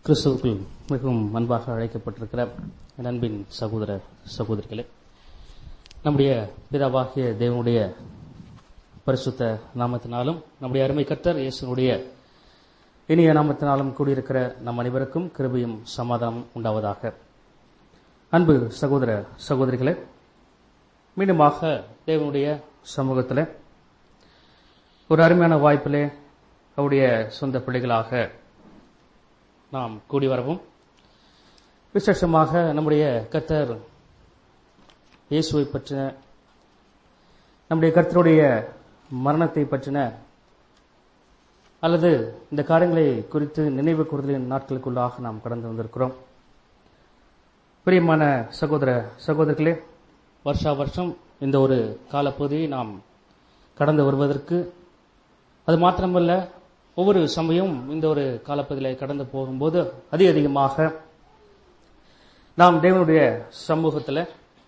கிறிஸ்துவுக்குள் மிகவும் அன்பாக அழைக்கப்பட்டிருக்கிற என் அன்பின் சகோதர சகோதரிகளே நம்முடைய பிதாவாகிய தேவனுடைய பரிசுத்த நாமத்தினாலும் நம்முடைய அருமை கர்த்தர் இயேசுனுடைய இனிய நாமத்தினாலும் கூடியிருக்கிற நம் அனைவருக்கும் கிருபையும் சமாதானம் உண்டாவதாக அன்பு சகோதர சகோதரிகளே மீண்டுமாக தேவனுடைய சமூகத்தில் ஒரு அருமையான வாய்ப்பிலே அவருடைய சொந்த பிள்ளைகளாக நாம் கூடி வரவும் விசேஷமாக நம்முடைய கர்த்தர் இயேசுவை பற்றின நம்முடைய கர்த்தருடைய மரணத்தை பற்றின அல்லது இந்த காரியங்களை குறித்து நினைவு கூறுதலின் நாட்களுக்குள்ளாக நாம் கடந்து வந்திருக்கிறோம் பிரியமான சகோதர சகோதரிகளே வருஷா வருஷம் இந்த ஒரு காலப்பகுதியை நாம் கடந்து வருவதற்கு அது மாத்திரமல்ல ஒவ்வொரு சமயம் இந்த ஒரு காலப்பகுதியில கடந்து போகும்போது அதிக அதிகமாக நாம் தேவனுடைய சமூகத்தில்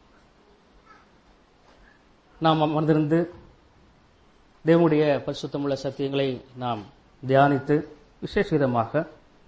நாம் அமர்ந்திருந்து தேவனுடைய பரிசுத்தமுள்ள சத்தியங்களை நாம் தியானித்து விசேஷ விதமாக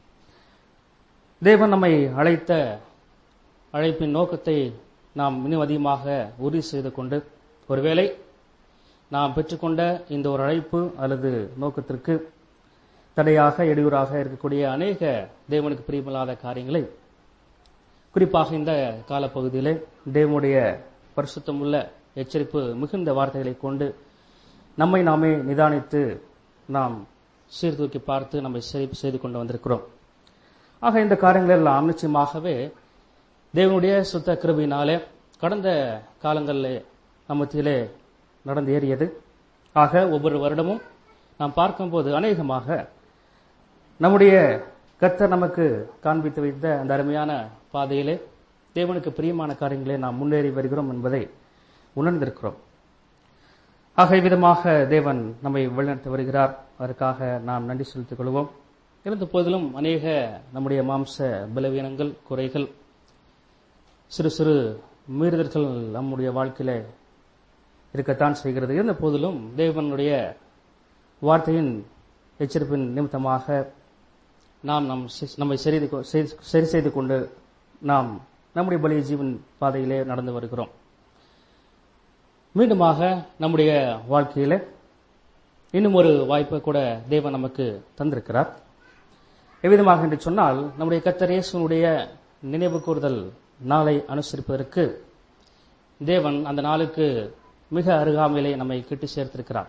தேவன் நம்மை அழைத்த அழைப்பின் நோக்கத்தை நாம் இன்னும் அதிகமாக உறுதி செய்து கொண்டு ஒருவேளை நாம் பெற்றுக்கொண்ட இந்த ஒரு அழைப்பு அல்லது நோக்கத்திற்கு தடையாக இடையூறாக இருக்கக்கூடிய அநேக தேவனுக்கு பிரியமில்லாத காரியங்களை குறிப்பாக இந்த காலப்பகுதியிலே தேவனுடைய பரிசுத்தமுள்ள எச்சரிப்பு மிகுந்த வார்த்தைகளை கொண்டு நம்மை நாமே நிதானித்து நாம் சீர்தூக்கி பார்த்து நம்மை சரி செய்து கொண்டு வந்திருக்கிறோம் ஆக இந்த காரியங்கள் எல்லாம் நிச்சயமாகவே தேவனுடைய சுத்த கிருபினாலே கடந்த காலங்களிலே நம்மத்திலே நடந்து ஏறியது ஆக ஒவ்வொரு வருடமும் நாம் பார்க்கும்போது அநேகமாக நம்முடைய கர்த்தர் நமக்கு காண்பித்து வைத்த அந்த அருமையான பாதையிலே தேவனுக்கு பிரியமான காரியங்களே நாம் முன்னேறி வருகிறோம் என்பதை உணர்ந்திருக்கிறோம் ஆக விதமாக தேவன் நம்மை வழிநடத்தி வருகிறார் அதற்காக நாம் நன்றி செலுத்திக் கொள்வோம் இருந்த போதிலும் அநேக நம்முடைய மாம்ச பலவீனங்கள் குறைகள் சிறு சிறு மீறுதல்கள் நம்முடைய வாழ்க்கையில இருக்கத்தான் செய்கிறது இருந்த போதிலும் தேவனுடைய வார்த்தையின் எச்சரிப்பின் நிமித்தமாக நாம் நம் நம்மை சரி செய்து கொண்டு நாம் நம்முடைய பலிய ஜீவன் பாதையிலே நடந்து வருகிறோம் மீண்டுமாக நம்முடைய வாழ்க்கையில இன்னும் ஒரு வாய்ப்பை கூட தேவன் நமக்கு தந்திருக்கிறார் எவ்விதமாக என்று சொன்னால் நம்முடைய கத்தரேசனுடைய நினைவு கூறுதல் நாளை அனுசரிப்பதற்கு தேவன் அந்த நாளுக்கு மிக அருகாமையிலே நம்மை கிட்டு சேர்த்திருக்கிறார்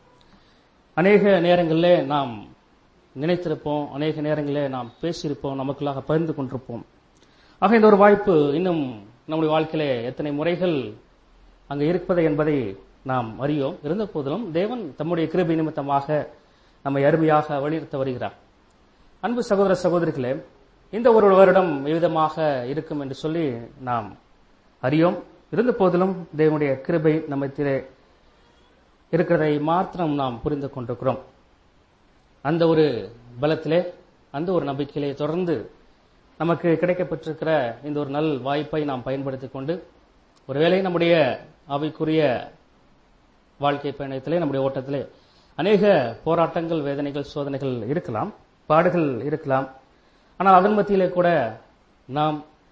அநேக நேரங்களிலே நாம் நினைத்திருப்போம் அநேக நேரங்களிலே நாம் பேசியிருப்போம் நமக்குள்ளாக பகிர்ந்து கொண்டிருப்போம் ஆக இந்த ஒரு வாய்ப்பு இன்னும் நம்முடைய வாழ்க்கையிலே எத்தனை முறைகள் அங்கு இருப்பது என்பதை நாம் அறியோம் இருந்த போதிலும் தேவன் தம்முடைய கிருபை நிமித்தமாக நம்மை அருமையாக வலியுறுத்த வருகிறார் அன்பு சகோதர சகோதரிகளே இந்த ஒரு வருடம் எவ்விதமாக இருக்கும் என்று சொல்லி நாம் அறியோம் இருந்த போதிலும் தேவனுடைய கிருபை நம்மத்திலே இருக்கிறதை மாத்திரம் நாம் புரிந்து கொண்டிருக்கிறோம் அந்த ஒரு பலத்திலே அந்த ஒரு நம்பிக்கையிலே தொடர்ந்து நமக்கு கிடைக்கப்பட்டிருக்கிற இந்த ஒரு நல் வாய்ப்பை நாம் பயன்படுத்திக் கொண்டு ஒருவேளை நம்முடைய அவைக்குரிய வாழ்க்கை பயணத்திலே நம்முடைய ஓட்டத்திலே அநேக போராட்டங்கள் வேதனைகள் சோதனைகள் இருக்கலாம் பாடுகள் இருக்கலாம் ஆனால் அதன் மத்தியிலே கூட நாம்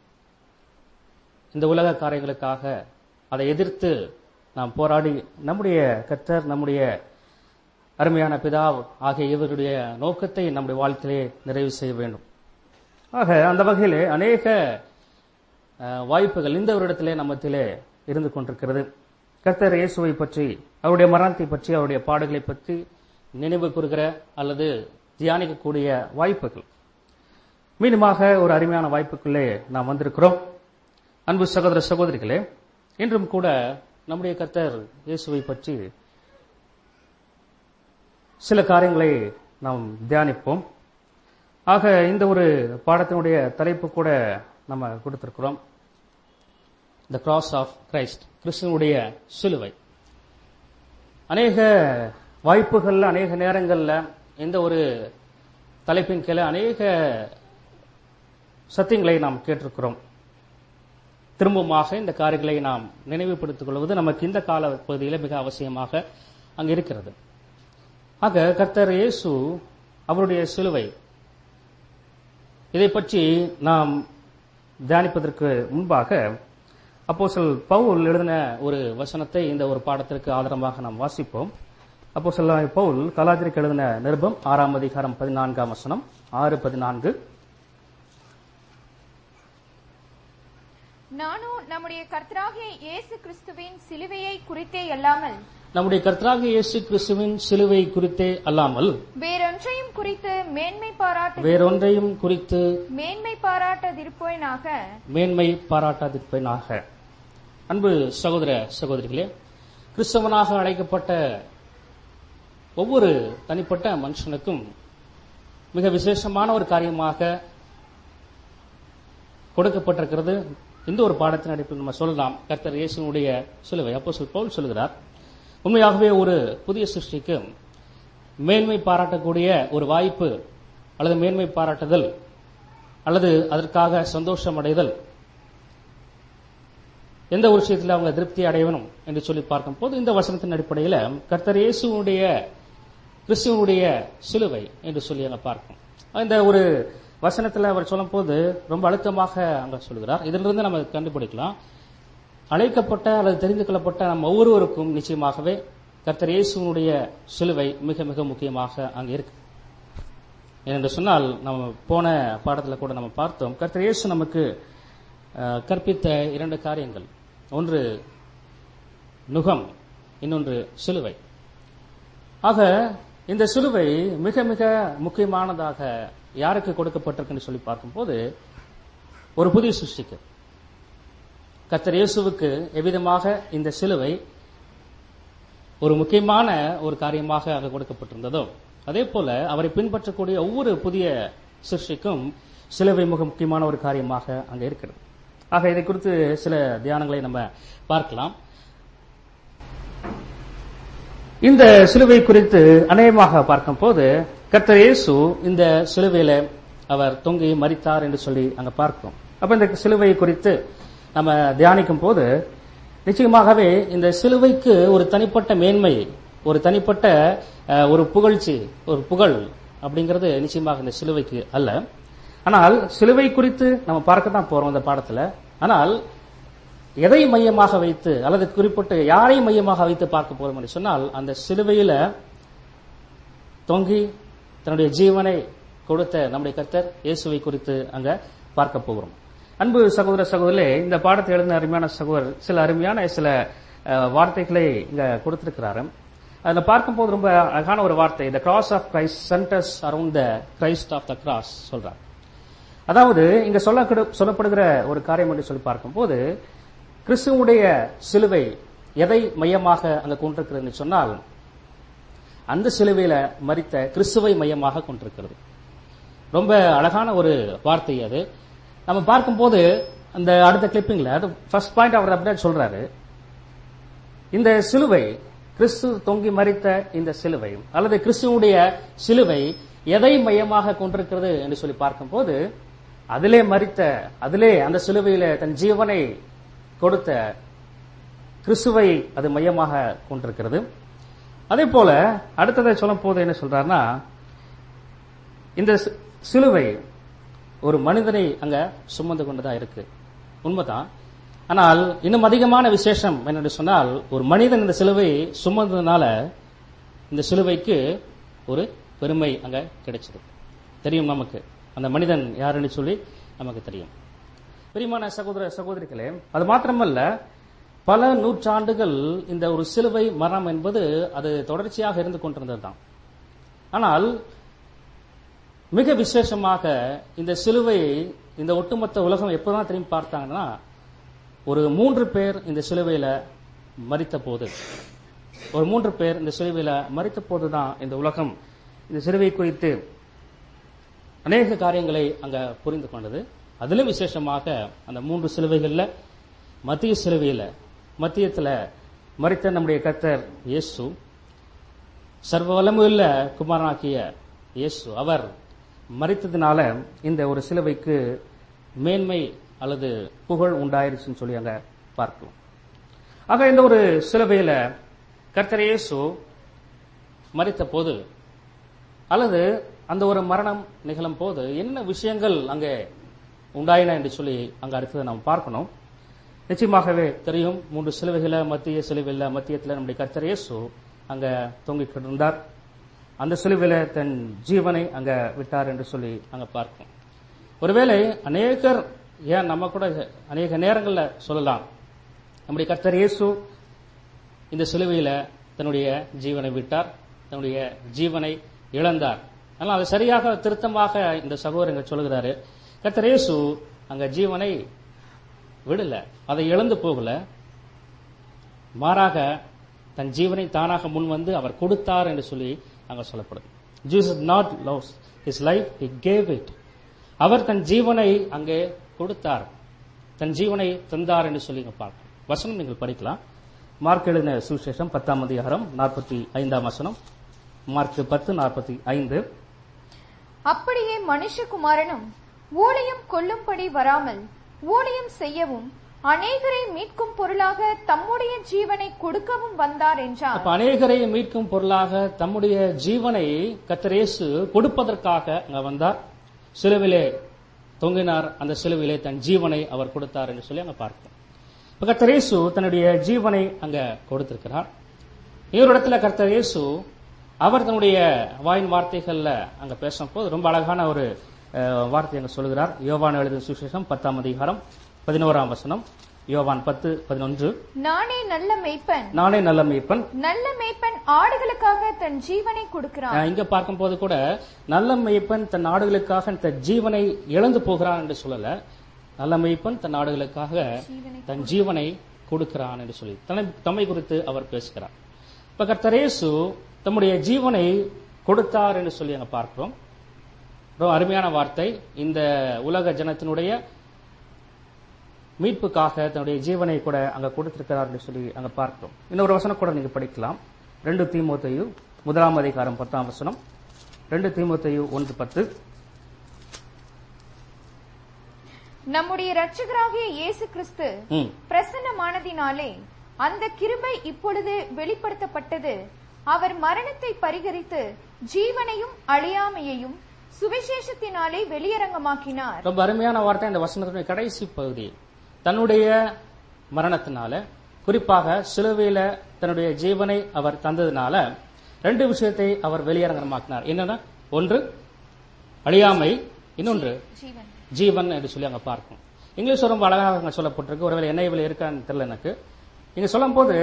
இந்த உலக காரியங்களுக்காக அதை எதிர்த்து நாம் போராடி நம்முடைய கத்தர் நம்முடைய அருமையான பிதா ஆகிய இவருடைய நோக்கத்தை நம்முடைய வாழ்க்கையிலே நிறைவு செய்ய வேண்டும் ஆக அந்த வகையிலே அநேக வாய்ப்புகள் இந்த வருடத்திலே நம்மத்திலே இருந்து கொண்டிருக்கிறது கர்த்தர் இயேசுவை பற்றி அவருடைய மரணத்தை பற்றி அவருடைய பாடுகளை பற்றி நினைவு கூறுகிற அல்லது தியானிக்கக்கூடிய வாய்ப்புகள் மீண்டுமாக ஒரு அருமையான வாய்ப்புக்குள்ளே நாம் வந்திருக்கிறோம் அன்பு சகோதர சகோதரிகளே இன்றும் கூட நம்முடைய கர்த்தர் இயேசுவை பற்றி சில காரியங்களை நாம் தியானிப்போம் ஆக இந்த ஒரு பாடத்தினுடைய தலைப்பு கூட நம்ம கொடுத்திருக்கிறோம் த கிராஸ் ஆஃப் கிரைஸ்ட் கிறிஸ்தனுடைய சிலுவை அநேக வாய்ப்புகள்ல அநேக நேரங்கள்ல இந்த ஒரு தலைப்பின் கீழே அநேக சத்தியங்களை நாம் கேட்டிருக்கிறோம் திரும்பமாக இந்த காரியங்களை நாம் நினைவுபடுத்திக் கொள்வது நமக்கு இந்த கால பகுதியில் மிக அவசியமாக அங்கு இருக்கிறது ஆக கர்த்தர் இயேசு அவருடைய சிலுவை இதை பற்றி நாம் தியானிப்பதற்கு முன்பாக அப்போஸ்தல் பவுல் எழுதின ஒரு வசனத்தை இந்த ஒரு பாடத்திற்கு ஆதாரமாக நாம் வாசிப்போம் அப்போஸ்தலனாகிய பவுல் கலாத்திற்கு எழுதின நிருபம் ஆறாம் அதிகாரம் பதினான்காம் வசனம் ஆறு பதினான்கு நானும் நம்முடைய கர்த்தராகிய இயேசு கிறிஸ்துவின் சிலுவையை குறித்தே அல்லாமல் நம்முடைய கர்த்தராகிய இயேசு கிறிஸ்துவின் சிலுவை குறித்தே அல்லாமல் வேறொன்றையும் குறித்து மேன்மை பாராட்ட வேறொன்றையும் குறித்து மேன்மை பாராட்டதிருப்பேனாக மேன்மை பாராட்டாதிருப்பேனாக அன்பு சகோதர சகோதரிகளே கிறிஸ்தவனாக அழைக்கப்பட்ட ஒவ்வொரு தனிப்பட்ட மனுஷனுக்கும் மிக விசேஷமான ஒரு காரியமாக கொடுக்கப்பட்டிருக்கிறது இந்த ஒரு பாடத்தின் அடிப்பில் நம்ம சொல்லலாம் கர்த்தர் இயேசுனுடைய சிலுவை அப்போ பவுல் சொல்கிறார் உண்மையாகவே ஒரு புதிய சிருஷ்டிக்கு மேன்மை பாராட்டக்கூடிய ஒரு வாய்ப்பு அல்லது மேன்மை பாராட்டுதல் அல்லது அதற்காக சந்தோஷம் அடைதல் எந்த ஒரு விஷயத்தில் அவங்க திருப்தி அடையணும் என்று சொல்லி பார்க்கும்போது இந்த வசனத்தின் அடிப்படையில் கர்த்தர் இயேசுனுடைய கிறிஸ்துவனுடைய சிலுவை என்று சொல்லி அங்க பார்க்கும் இந்த ஒரு வசனத்தில் அவர் சொல்லும்போது ரொம்ப அழுத்தமாக அங்க சொல்கிறார் இதிலிருந்து நம்ம கண்டுபிடிக்கலாம் அழைக்கப்பட்ட அல்லது தெரிந்து கொள்ளப்பட்ட நம்ம ஒவ்வொருவருக்கும் நிச்சயமாகவே கர்த்தர் இயேசுனுடைய சிலுவை மிக மிக முக்கியமாக அங்க இருக்கு ஏனென்று சொன்னால் நம்ம போன பாடத்தில் கூட நம்ம பார்த்தோம் கர்த்தர் இயேசு நமக்கு அஹ், கற்பித்த இரண்டு காரியங்கள் ஒன்று நுகம் இன்னொன்று சிலுவை ஆக இந்த சிலுவை மிக மிக முக்கியமானதாக யாருக்கு கொடுக்கப்பட்டிருக்குன்னு சொல்லி பார்க்கும்போது ஒரு புதிய சிருஷ்டிக்கு கர்த்தர் இயேசுவுக்கு எவ்விதமாக இந்த சிலுவை ஒரு முக்கியமான ஒரு காரியமாக அங்க கொடுக்கப்பட்டிருந்ததோ அதே போல அவரை பின்பற்றக்கூடிய ஒவ்வொரு புதிய சிருஷ்டிக்கும் சிலுவை மிக முக்கியமான ஒரு காரியமாக அங்க இருக்கிறது ஆக இதை குறித்து சில தியானங்களை நம்ம பார்க்கலாம் இந்த சிலுவை குறித்து அநேகமாக பார்க்கும்போது கர்த்தர் இயேசு இந்த சிலுவையில அவர் தொங்கி மரித்தார் என்று சொல்லி அங்க பார்க்கிறோம் அப்ப இந்த சிலுவை குறித்து நம்ம தியானிக்கும் போது நிச்சயமாகவே இந்த சிலுவைக்கு ஒரு தனிப்பட்ட மேன்மை ஒரு தனிப்பட்ட அஹ், ஒரு புகழ்ச்சி ஒரு புகழ் அப்படிங்கிறது நிச்சயமாக இந்த சிலுவைக்கு அல்ல ஆனால் சிலுவை குறித்து நம்ம பார்க்க தான் போறோம் இந்த பாடத்துல ஆனால் எதை மையமாக வைத்து அல்லது குறிப்பிட்டு யாரை மையமாக வைத்து பார்க்க போறோம் என்று சொன்னால் அந்த சிலுவையில தொங்கி தன்னுடைய ஜீவனை கொடுத்த நம்முடைய கர்த்தர் இயேசுவை குறித்து அங்க பார்க்க போகிறோம் அன்பு சகோதர சகோதரே இந்த பாடத்தை எழுதின அருமையான சகோதரர் சில அருமையான சில அஹ், வார்த்தைகளை இங்க கொடுத்திருக்கிறாரு அதுல பார்க்கும்போது ரொம்ப அழகான ஒரு வார்த்தை the cross of Christ centres around the Christ of the cross சொல்றார் அதாவது இங்க சொல்ல சொல்லப்படுகிற ஒரு காரியம் என்று சொல்லி பார்க்கும்போது கிறிஸ்துவுடைய சிலுவை எதை மையமாக அங்க கொண்டிருக்கிறதுன்னு சொன்னால் அந்த சிலுவையில மரித்த கிறிஸ்துவை மையமாக கொண்டிருக்கிறது ரொம்ப அழகான ஒரு வார்த்தை அது நம்ம பார்க்கும்போது அந்த அடுத்த கிளிப்பிங்ல அது ஃபர்ஸ்ட் பாயிண்ட் அவர் அப்படியே சொல்றாரு இந்த சிலுவை கிறிஸ்து தொங்கி மரித்த இந்த சிலுவை அல்லது கிறிஸ்துவுடைய சிலுவை எதை மையமாக கொண்டிருக்கிறது என்று சொல்லி பார்க்கும்போது அதிலே மரித்த அதிலே அந்த சிலுவையில தன் ஜீவனை கொடுத்த கிறிஸ்துவை அது மையமாக கொண்டிருக்கிறது அதே போல அடுத்ததை சொல்லும் போது என்ன சொல்றாருன்னா இந்த சி- சிலுவை ஒரு மனிதனை அங்க சுமந்து கொண்டதா இருக்கு உண்மைதான் ஆனால் இன்னும் அதிகமான விசேஷம் என்னென்று சொன்னால் ஒரு மனிதன் இந்த சிலுவை சுமந்ததுனால இந்த சிலுவைக்கு ஒரு பெருமை அங்க கிடைச்சது தெரியும் நமக்கு அந்த மனிதன் யாருன்னு சொல்லி நமக்கு தெரியும் பிரியமான சகோதர சகோதரிகளே அது மாத்திரமல்ல பல நூற்றாண்டுகள் இந்த ஒரு சிலுவை மரணம் என்பது அது தொடர்ச்சியாக இருந்து கொண்டிருந்தது தான் ஆனால் மிக விசேஷமாக இந்த சிலுவையை இந்த ஒட்டுமொத்த உலகம் எப்போதான் திரும்பி பார்த்தாங்கன்னா ஒரு மூன்று பேர் இந்த சிலுவையில மரித்த போது ஒரு மூன்று பேர் இந்த சிலுவையில மரித்த போதுதான் இந்த உலகம் இந்த சிலுவை குறித்து அநேக காரியங்களை அங்க புரிந்து கொண்டது அதிலும் விசேஷமாக அந்த மூன்று சிலுவைகள்ல மத்திய சிலுவையில மத்தியத்துல மரித்த நம்முடைய கர்த்தர் இயேசு சர்வ வல்லமுள்ள குமாரனாக்கிய இயேசு அவர் மரித்ததினால இந்த ஒரு சிலுவைக்கு மேன்மை அல்லது புகழ் உண்டாயிருச்சுன்னு சொல்லி அங்க பார்க்கிறோம் ஆக இந்த ஒரு சிலுவையில கர்த்தர் இயேசு மரித்த போது அல்லது அந்த ஒரு மரணம் நிகழும் போது என்ன விஷயங்கள் அங்கே உண்டாயின என்று சொல்லி அங்க அடுத்ததை நாம் பார்க்கணும் நிச்சயமாகவே தெரியும் மூன்று சிலுவைகள மத்திய சிலுவையில் மத்தியத்தில் நம்முடைய கர்த்தர் இயேசு அங்க தொங்கிக் கொண்டிருந்தார் அந்த சிலுவையில தன் ஜீவனை அங்க விட்டார் என்று சொல்லி அங்க பார்ப்போம் ஒருவேளை அநேகர் ஏன் நம்ம கூட அநேக நேரங்கள்ல சொல்லலாம் நம்முடைய கர்த்தர் இயேசு இந்த சிலுவையில தன்னுடைய ஜீவனை விட்டார் தன்னுடைய ஜீவனை இழந்தார் ஆனால் அது சரியாக திருத்தமாக இந்த சகோதரங்க சொல்லுகிறாரு கர்த்தர் இயேசு அங்க ஜீவனை விடல அதை இழந்து போகல மாறாக தன் ஜீவனை தானாக முன் வந்து அவர் கொடுத்தார் என்று சொல்லி அங்க சொல்லப்படுது Jesus not loves his life he gave it அவர் தன் ஜீவனை அங்கே கொடுத்தார் தன் ஜீவனை தந்தார் என்று சொல்லி இங்க பார்க்கணும் வசனம் நீங்கள் படிக்கலாம் மார்க் எழுதின சுவிசேஷம் பத்தாம் அதிகாரம் நாற்பத்தி ஐந்தாம் வசனம் மார்க் பத்து நாற்பத்தி ஐந்து அப்படியே மனுஷகுமாரனும் ஊழியம் கொல்லும்படி வராமல் ஊழியம் செய்யவும் அநேகரை மீட்கும் பொருளாக தம்முடைய ஜீவனை கொடுக்கவும் வந்தார் என்றார் அப்ப அநேகரை மீட்கும் பொருளாக தம்முடைய ஜீவனை கத்தரேசு கொடுப்பதற்காக அங்க வந்தார் சிலுவிலே தொங்கினார் அந்த சிலுவிலே தன் ஜீவனை அவர் கொடுத்தார் என்று சொல்லி அங்க பார்ப்போம் இப்ப கர்த்தரேசு தன்னுடைய ஜீவனை அங்க கொடுத்திருக்கிறார் இன்னொரு இடத்துல கர்த்தரேசு அவர் தன்னுடைய வாயின் வார்த்தைகள்ல அங்க பேசும்போது ரொம்ப அழகான ஒரு அஹ், வார்த்தை அங்க சொல்லுகிறார் யோவான் எழுதின சுவிசேஷம் பத்தாம் அதிகாரம் பதினோராம் வசனம் யோவான் பத்து பதினொன்று நானே நல்ல மேய்ப்பன் நானே நல்ல மேய்ப்பன் நல்ல மேய்ப்பன் ஆடுகளுக்காக தன் ஜீவனை கொடுக்கிறான் அஹ் இங்க பார்க்கும்போது கூட நல்ல மெய்ப்பன் தன் நாடுகளுக்காக தன் ஜீவனை இழந்து போகிறான் என்று சொல்லல நல்ல மெய்ப்பன் தன் நாடுகளுக்காக தன் ஜீவனை கொடுக்கிறான் என்று சொல்லி தன்னை தம்மை குறித்து அவர் பேசுகிறார் இப்ப கர்த்தரேசு தம்முடைய ஜீவனை கொடுத்தார் என்று சொல்லி அங்க பார்க்கிறோம் ரொம்ப அருமையான வார்த்தை இந்த உலக ஜனத்தினுடைய மீட்புக்காக தன்னுடைய ஜீவனை கூட அங்க கொடுத்திருக்கிறார் என்று சொல்லி அங்க பார்க்கிறோம் இன்னொரு வசனம் கூட நீங்க படிக்கலாம் ரெண்டு தீமோத்தேயு முதலாம் அதிகாரம் பத்தாம் வசனம் ரெண்டு தீமோத்தேயு ஒன்று பத்து நம்முடைய இரட்சகராகிய இயேசு கிறிஸ்து ம் பிரசன்னமானதினாலே அந்த கிருபை இப்பொழுது வெளிப்படுத்தப்பட்டது அவர் மரணத்தை பரிகரித்து ஜீவனையும் அழியாமையையும் சுவிசேஷத்தினாலே வெளியரங்கமாக்கினார் ரொம்ப அருமையான வார்த்தை இந்த வசனத்தினுடைய கடைசி பகுதி தன்னுடைய மரணத்தினால குறிப்பாக சிலுவையில தன்னுடைய ஜீவனை அவர் தந்ததுனால ரெண்டு விஷயத்தை அவர் வெளியரங்கமாக்கினார் என்னன்னா ஒன்று அழியாமை இன்னொன்று ஜீவன் ஜீவன் என்று சொல்லி அங்க பார்க்கும் இங்கிலீஷ் ரொம்ப அழகாக அங்க சொல்லப்பட்டிருக்கு ஒருவேளை என்ன இவ்வளவு இருக்கான்னு தெரியல எனக்கு இங்க சொல்லும் போது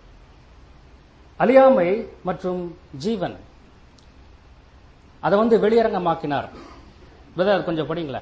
அழியாமை மற்றும் ஜீவன் அதை வந்து வெளியரங்கமாக்கினார் பிரதர் கொஞ்சம் படிங்களேன்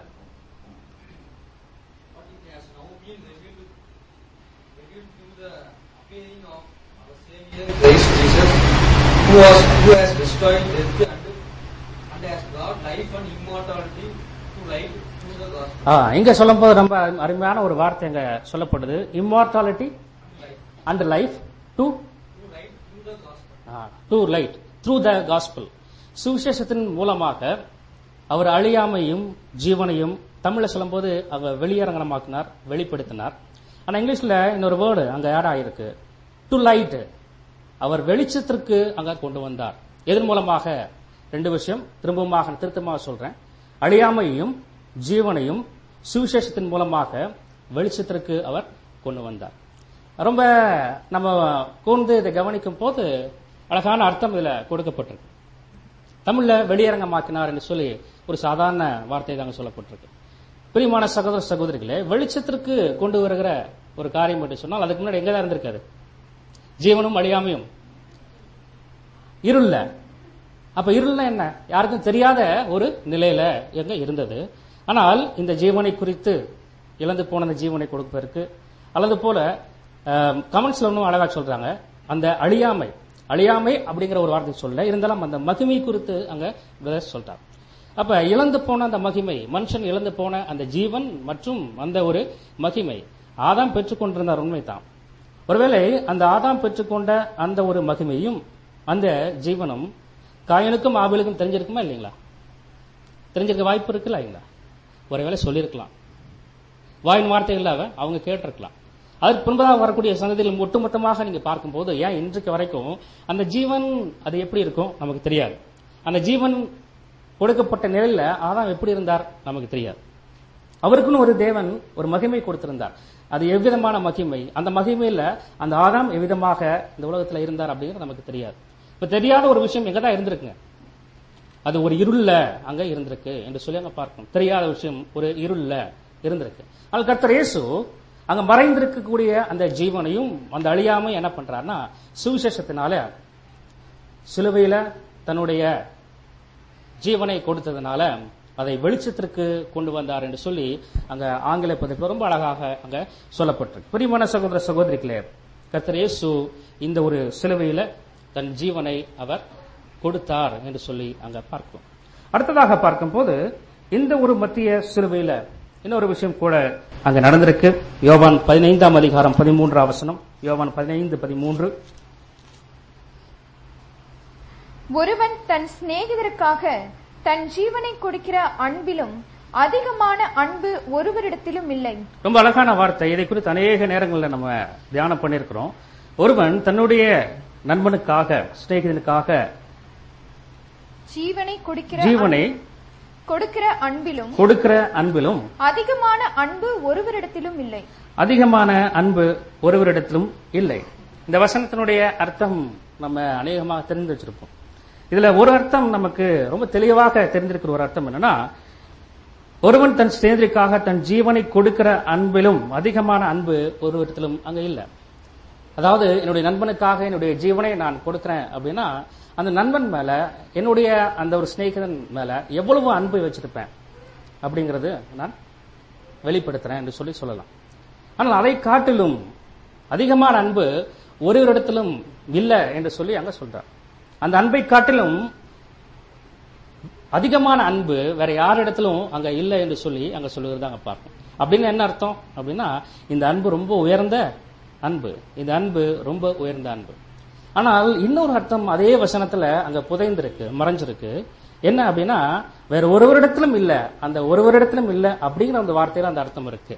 What it has now been revealed, revealed through the appearing of our Savior Christ Jesus, who was who has destroyed death and, and has brought life and immortality to light through the gospel. ஆ, இங்க சொல்லும் போது ரொம்ப அருமையான ஒரு வார்த்தை இங்க சொல்லப்படுது immortality Light, and life to through light through the gospel. To light through the gospel சுவிசேஷத்தின் மூலமாக அவர் அழியாமையும் ஜீவனையும் தமிழ்ல சொல்லும்போது அவர் வெளியரங்கமாக்கினார் வெளிப்படுத்தினார் ஆனா இங்கிலீஷ்ல இன்னொரு வேர்டு அங்க ஆட் ஆயிருக்கு டு லைட் அவர் வெளிச்சத்திற்கு அங்க கொண்டு வந்தார் எதன் மூலமாக ரெண்டு விஷயம் திரும்பமாக திருத்தமாக சொல்றேன் அழியாமையும் ஜீவனையும் சுவிசேஷத்தின் மூலமாக வெளிச்சத்திற்கு அவர் கொண்டு வந்தார் ரொம்ப நம்ம கூர்ந்து இதை கவனிக்கும் போது அழகான அர்த்தம் இதுல கொடுக்கப்பட்டிருக்கு தமிழ்ல வெளியரங்கமாக்கினார் என்று சொல்லி ஒரு சாதாரண வார்த்தை தாங்க சொல்லப்பட்டிருக்கு பிரியமான சகோதர சகோதரிகளே வெளிச்சத்திற்கு கொண்டு வருகிற ஒரு காரியம் என்று சொன்னால் அதுக்கு முன்னாடி எங்கதான் இருந்திருக்காரு ஜீவனும் அழியாமையும் இருள்ல அப்ப இருள்னா என்ன யாருக்கும் தெரியாத ஒரு நிலையில எங்க இருந்தது ஆனால் இந்த ஜீவனை குறித்து இழந்து போன அந்த ஜீவனை கொடுப்பதற்கு அல்லது போல கமெண்ட்ஸ்ல ஒன்றும் அழகா சொல்றாங்க அந்த அழியாமை அழியாமை அப்படிங்கிற ஒரு வார்த்தை சொல்ல இருந்தாலும் அந்த மகிமை குறித்து அங்க பிரதர் சொல்றார் அப்ப இழந்து போன அந்த மகிமை மனுஷன் இழந்து போன அந்த ஜீவன் மற்றும் அந்த ஒரு மகிமை ஆதாம் பெற்றுக்கொண்டிருந்தார் உண்மைதான் ஒருவேளை அந்த ஆதாம் பெற்றுக்கொண்ட அந்த ஒரு மகிமையும் அந்த ஜீவனும் காயனுக்கும் ஆபிலுக்கும் தெரிஞ்சிருக்குமா இல்லைங்களா தெரிஞ்சிருக்க வாய்ப்பு இருக்குல்ல இல்லைங்களா ஒருவேளை சொல்லியிருக்கலாம் வாயின் வார்த்தைகள் அவ அவங்க கேட்டிருக்கலாம் அதற்கு பின்பதாக வரக்கூடிய சந்ததியில் ஒட்டுமொத்தமாக நீங்க பார்க்கும்போது ஏன் இன்றைக்கு வரைக்கும் அந்த ஜீவன் அது எப்படி இருக்கும் நமக்கு தெரியாது அந்த ஜீவன் கொடுக்கப்பட்ட நிலையில ஆதாம் எப்படி இருந்தார் நமக்கு தெரியாது அவருக்குன்னு ஒரு தேவன் ஒரு மகிமை கொடுத்திருந்தார் அது எவ்விதமான மகிமை அந்த மகிமையில அந்த ஆதாம் எவ்விதமாக இந்த உலகத்துல இருந்தார் அப்படிங்கிறது நமக்கு தெரியாது இப்ப தெரியாத ஒரு விஷயம் எங்க தான் இருந்திருக்குங்க அது ஒரு இருள்ல அங்க இருந்திருக்கு என்று சொல்லி அங்க பார்க்கணும் தெரியாத விஷயம் ஒரு இருள்ல இருந்திருக்கு ஆனால் கர்த்தர் இயேசு அங்க மறைந்திருக்கக்கூடிய அந்த ஜீவனையும் அந்த அழியாமையும் என்ன பண்றாருன்னா சுவிசேஷத்தினால சிலுவையில தன்னுடைய ஜீவனை கொடுத்ததுனால அதை வெளிச்சத்திற்கு கொண்டு வந்தார் என்று சொல்லி அங்க ஆங்கில பதிப்பு ரொம்ப அழகாக அங்க சொல்லப்பட்டிருக்கு பிரியமான சகோதர சகோதரிகளே கர்த்தர் இயேசு இந்த ஒரு சிலுவையில தன் ஜீவனை அவர் கொடுத்தார் என்று சொல்லி அங்க பார்க்கிறோம் அடுத்ததாக பார்க்கும்போது இந்த ஒரு மத்திய சிலுவையில இன்னொரு விஷயம் கூட அங்க நடந்திருக்கு யோவான் பதினைந்தாம் அதிகாரம் பதிமூன்றாம் வசனம் யோவான் பதினைந்து பதிமூன்று ஒருவன் தன் சிநேகிதருக்காக தன் ஜீவனை கொடுக்கிற அன்பிலும் அதிகமான அன்பு ஒருவரிடத்திலும் இல்லை ரொம்ப அழகான வார்த்தை இதை குறித்து அநேக நேரங்களில் நம்ம தியானம் பண்ணியிருக்கிறோம் ஒருவன் தன்னுடைய நண்பனுக்காக சிநேகிதனுக்காக ஜீவனை கொடுக்கிற ஜீவனை கொடுக்கிற அன்பிலும் கொடுக்கிற அன்பிலும் அதிகமான அன்பு ஒருவரிடத்திலும் இல்லை அதிகமான அன்பு ஒருவரிடத்திலும் இல்லை இந்த வசனத்தினுடைய அர்த்தம் நம்ம அநேகமாக தெரிந்து வச்சிருப்போம் இதுல ஒரு அர்த்தம் நமக்கு ரொம்ப தெளிவாக தெரிந்திருக்கிற ஒரு அர்த்தம் என்னன்னா ஒருவன் தன் சிநேகிதருக்காக தன் ஜீவனை கொடுக்கிற அன்பிலும் அதிகமான அன்பு ஒருவரிடத்திலும் அங்க இல்லை அதாவது என்னுடைய நண்பனுக்காக என்னுடைய ஜீவனை நான் கொடுக்கிறேன் அப்படின்னா அந்த நண்பன் மேல என்னுடைய அந்த ஒரு சிநேகிதன் மேல எவ்வளவு அன்பு வச்சிருப்பேன் அப்படிங்கிறது நான் வெளிப்படுத்துறேன் என்று சொல்லி சொல்லலாம் ஆனால் அதை காட்டிலும் அதிகமான அன்பு ஒருவரிடத்திலும் இல்லை என்று சொல்லி அங்க சொல்றார் அந்த அன்பை காட்டிலும் அதிகமான அன்பு வேற யாரிடத்திலும் அங்க இல்லை என்று சொல்லி அங்க சொல்லுகிறது அங்க பார்ப்போம் அப்படின்னு என்ன அர்த்தம் அப்படின்னா இந்த அன்பு ரொம்ப உயர்ந்த அன்பு இந்த அன்பு ரொம்ப உயர்ந்த அன்பு ஆனால் இன்னொரு அர்த்தம் அதே வசனத்துல அங்க புதைந்திருக்கு மறைஞ்சிருக்கு என்ன அப்படின்னா வேற ஒருவரிடத்திலும் இல்ல அந்த ஒருவரிடத்திலும் இல்ல அப்படிங்கிற அந்த வார்த்தையில அந்த அர்த்தம் இருக்கு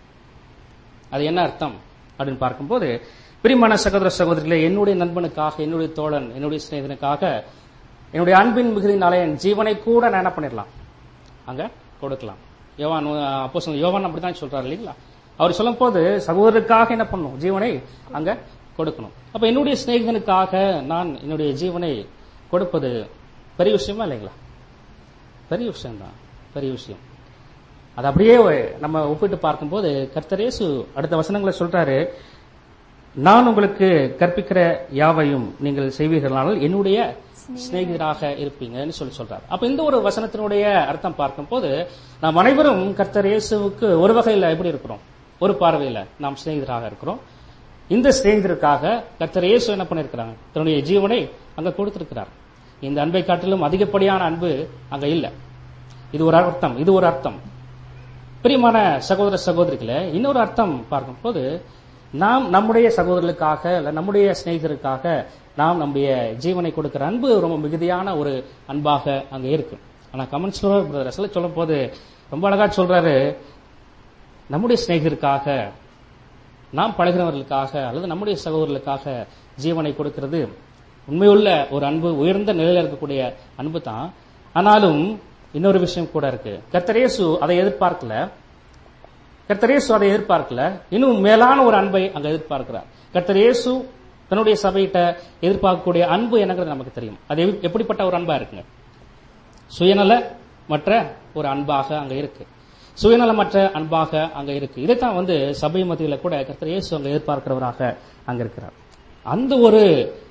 அது என்ன அர்த்தம் அப்படின்னு பார்க்கும்போது பிரிமான சகோதர சகோதரிகளே என்னுடைய நண்பனுக்காக என்னுடைய தோழன் என்னுடைய சிநேகிதனுக்காக என்னுடைய அன்பின் மிகுதினாலே என் ஜீவனை கூட நான் என்ன பண்ணிடலாம் அங்க கொடுக்கலாம் யோவான் அப்போ யோவான் அப்படிதான் சொல்றாரு இல்லைங்களா அவர் சொல்லும் போது சகோதரருக்காக என்ன பண்ணணும் ஜீவனை அங்க கொடுக்கணும் அப்ப என்னுடைய சிநேகிதனுக்காக நான் என்னுடைய ஜீவனை கொடுப்பது பெரிய விஷயமா இல்லைங்களா பெரிய விஷயம்தான் பெரிய விஷயம் அது அப்படியே நம்ம ஒப்பிட்டு பார்க்கும்போது கர்த்தரேசு அடுத்த வசனங்களை சொல்றாரு நான் உங்களுக்கு கற்பிக்கிற யாவையும் நீங்கள் செய்வீர்களானால் என்னுடைய சிநேகிதராக இருப்பீங்கன்னு சொல்லி சொல்றாரு அப்ப இந்த ஒரு வசனத்தினுடைய அர்த்தம் பார்க்கும்போது நாம் அனைவரும் கர்த்தர் இயேசுவுக்கு ஒரு வகையில எப்படி இருக்கிறோம் ஒரு பார்வையில நாம் சிநேகிதராக இருக்கிறோம் இந்த சிநேகிதருக்காக கர்த்தர் இயேசு என்ன பண்ணிருக்கிறாங்க தன்னுடைய ஜீவனை அங்க கொடுத்திருக்கிறார் இந்த அன்பை காட்டிலும் அதிகப்படியான அன்பு அங்க இல்ல இது ஒரு அர்த்தம் இது ஒரு அர்த்தம் பிரியமான சகோதர சகோதரிகளே இன்னொரு அர்த்தம் பார்க்கும்போது நாம் நம்முடைய சகோதரர்களுக்காக இல்ல நம்முடைய சிநேகிதருக்காக நாம் நம்முடைய ஜீவனை கொடுக்கிற அன்பு ரொம்ப மிகுதியான ஒரு அன்பாக அங்க இருக்கு ஆனா கமெண்ட்ஸ் பிரதர் சொல்லும் போது ரொம்ப அழகா சொல்றாரு நம்முடைய சிநேகிதருக்காக நாம் பழகிறவர்களுக்காக அல்லது நம்முடைய சகோதரர்களுக்காக ஜீவனை கொடுக்கிறது உண்மையுள்ள ஒரு அன்பு உயர்ந்த நிலையில இருக்கக்கூடிய அன்பு தான் ஆனாலும் இன்னொரு விஷயம் கூட இருக்கு கர்த்தரேசு அதை எதிர்பார்க்கல கர்த்தரேசு அதை எதிர்பார்க்கல இன்னும் மேலான ஒரு அன்பை அங்க எதிர்பார்க்கிறார் கர்த்தரேசு தன்னுடைய சபையிட்ட எதிர்பார்க்கக்கூடிய அன்பு என்னங்கிறது நமக்கு தெரியும் அது எப்படிப்பட்ட ஒரு அன்பா இருக்குங்க சுயநல மற்ற ஒரு அன்பாக அங்க இருக்கு சுயநலமற்ற அன்பாக அங்க இருக்கு இதைத்தான் வந்து சபை மத்தியில கூட கர்த்தர் இயேசு அங்க எதிர்பார்க்கிறவராக அங்க இருக்கிறார் அந்த ஒரு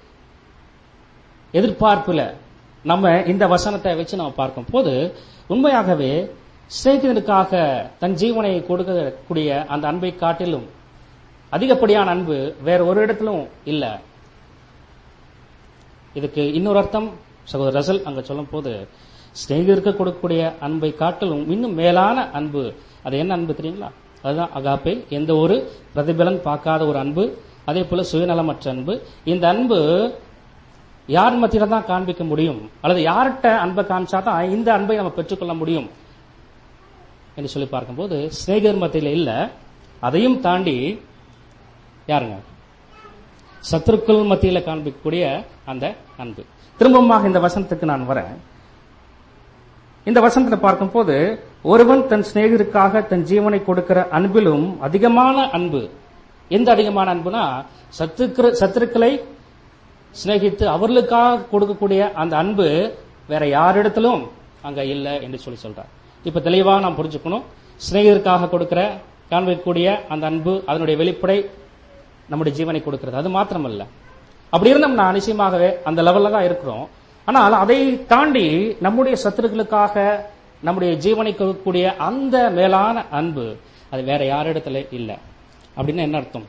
எதிர்பார்ப்புல நம்ம இந்த வசனத்தை வச்சு நம்ம பார்க்கும் போது உண்மையாகவே சிநேகிதனுக்காக தன் ஜீவனை கொடுக்கக்கூடிய அந்த அன்பை காட்டிலும் அதிகப்படியான அன்பு வேற ஒரு இடத்திலும் இல்ல இதுக்கு இன்னொரு அர்த்தம் சகோதரர் ரசல் அங்க சொல்லும் போது சிநேகிதருக்கு கொடுக்கக்கூடிய அன்பை காட்டிலும் இன்னும் மேலான அன்பு அது என்ன அன்பு தெரியுங்களா அதுதான் அகாப்பே எந்த ஒரு பிரதிபலன் பார்க்காத ஒரு அன்பு அதே போல சுயநலமற்ற அன்பு இந்த அன்பு யார் மத்தியில தான் காண்பிக்க முடியும் அல்லது யார்கிட்ட அன்பை காமிச்சா தான் இந்த அன்பை நம்ம பெற்றுக்கொள்ள முடியும் என்று சொல்லி பார்க்கும்போது சிநேகிதர் மத்தியில இல்ல அதையும் தாண்டி யாருங்க சத்துருக்கள் மத்தியில காண்பிக்கக்கூடிய அந்த அன்பு திரும்பமாக இந்த வசனத்துக்கு நான் வரேன் இந்த வசனத்துல பார்க்கும்போது ஒருவன் தன் சிநேகிதருக்காக தன் ஜீவனை கொடுக்கிற அன்பிலும் அதிகமான அன்பு எந்த அதிகமான அன்புனா சத்துக்ர சத்துருக்களை சிநேகித்து அவர்களுக்காக கொடுக்கக்கூடிய அந்த அன்பு வேற யாரிடத்திலும் அங்க இல்லை என்று சொல்லி சொல்றார் இப்ப தெளிவா நாம் புரிஞ்சுக்கணும் சிநேகிதருக்காக கொடுக்கிற காண்பிக்கக்கூடிய அந்த அன்பு அதனுடைய வெளிப்படை நம்முடைய ஜீவனை கொடுக்கிறது அது மாத்திரமல்ல அப்படி இருந்தோம்னா நிச்சயமாகவே அந்த லெவல்ல தான் இருக்கிறோம் ஆனால் அதை தாண்டி நம்முடைய சத்துருக்களுக்காக நம்முடைய ஜீவனை கொடுக்கக்கூடிய அந்த மேலான அன்பு அது வேற யாரிடத்துல இல்லை அப்படின்னு என்ன அர்த்தம்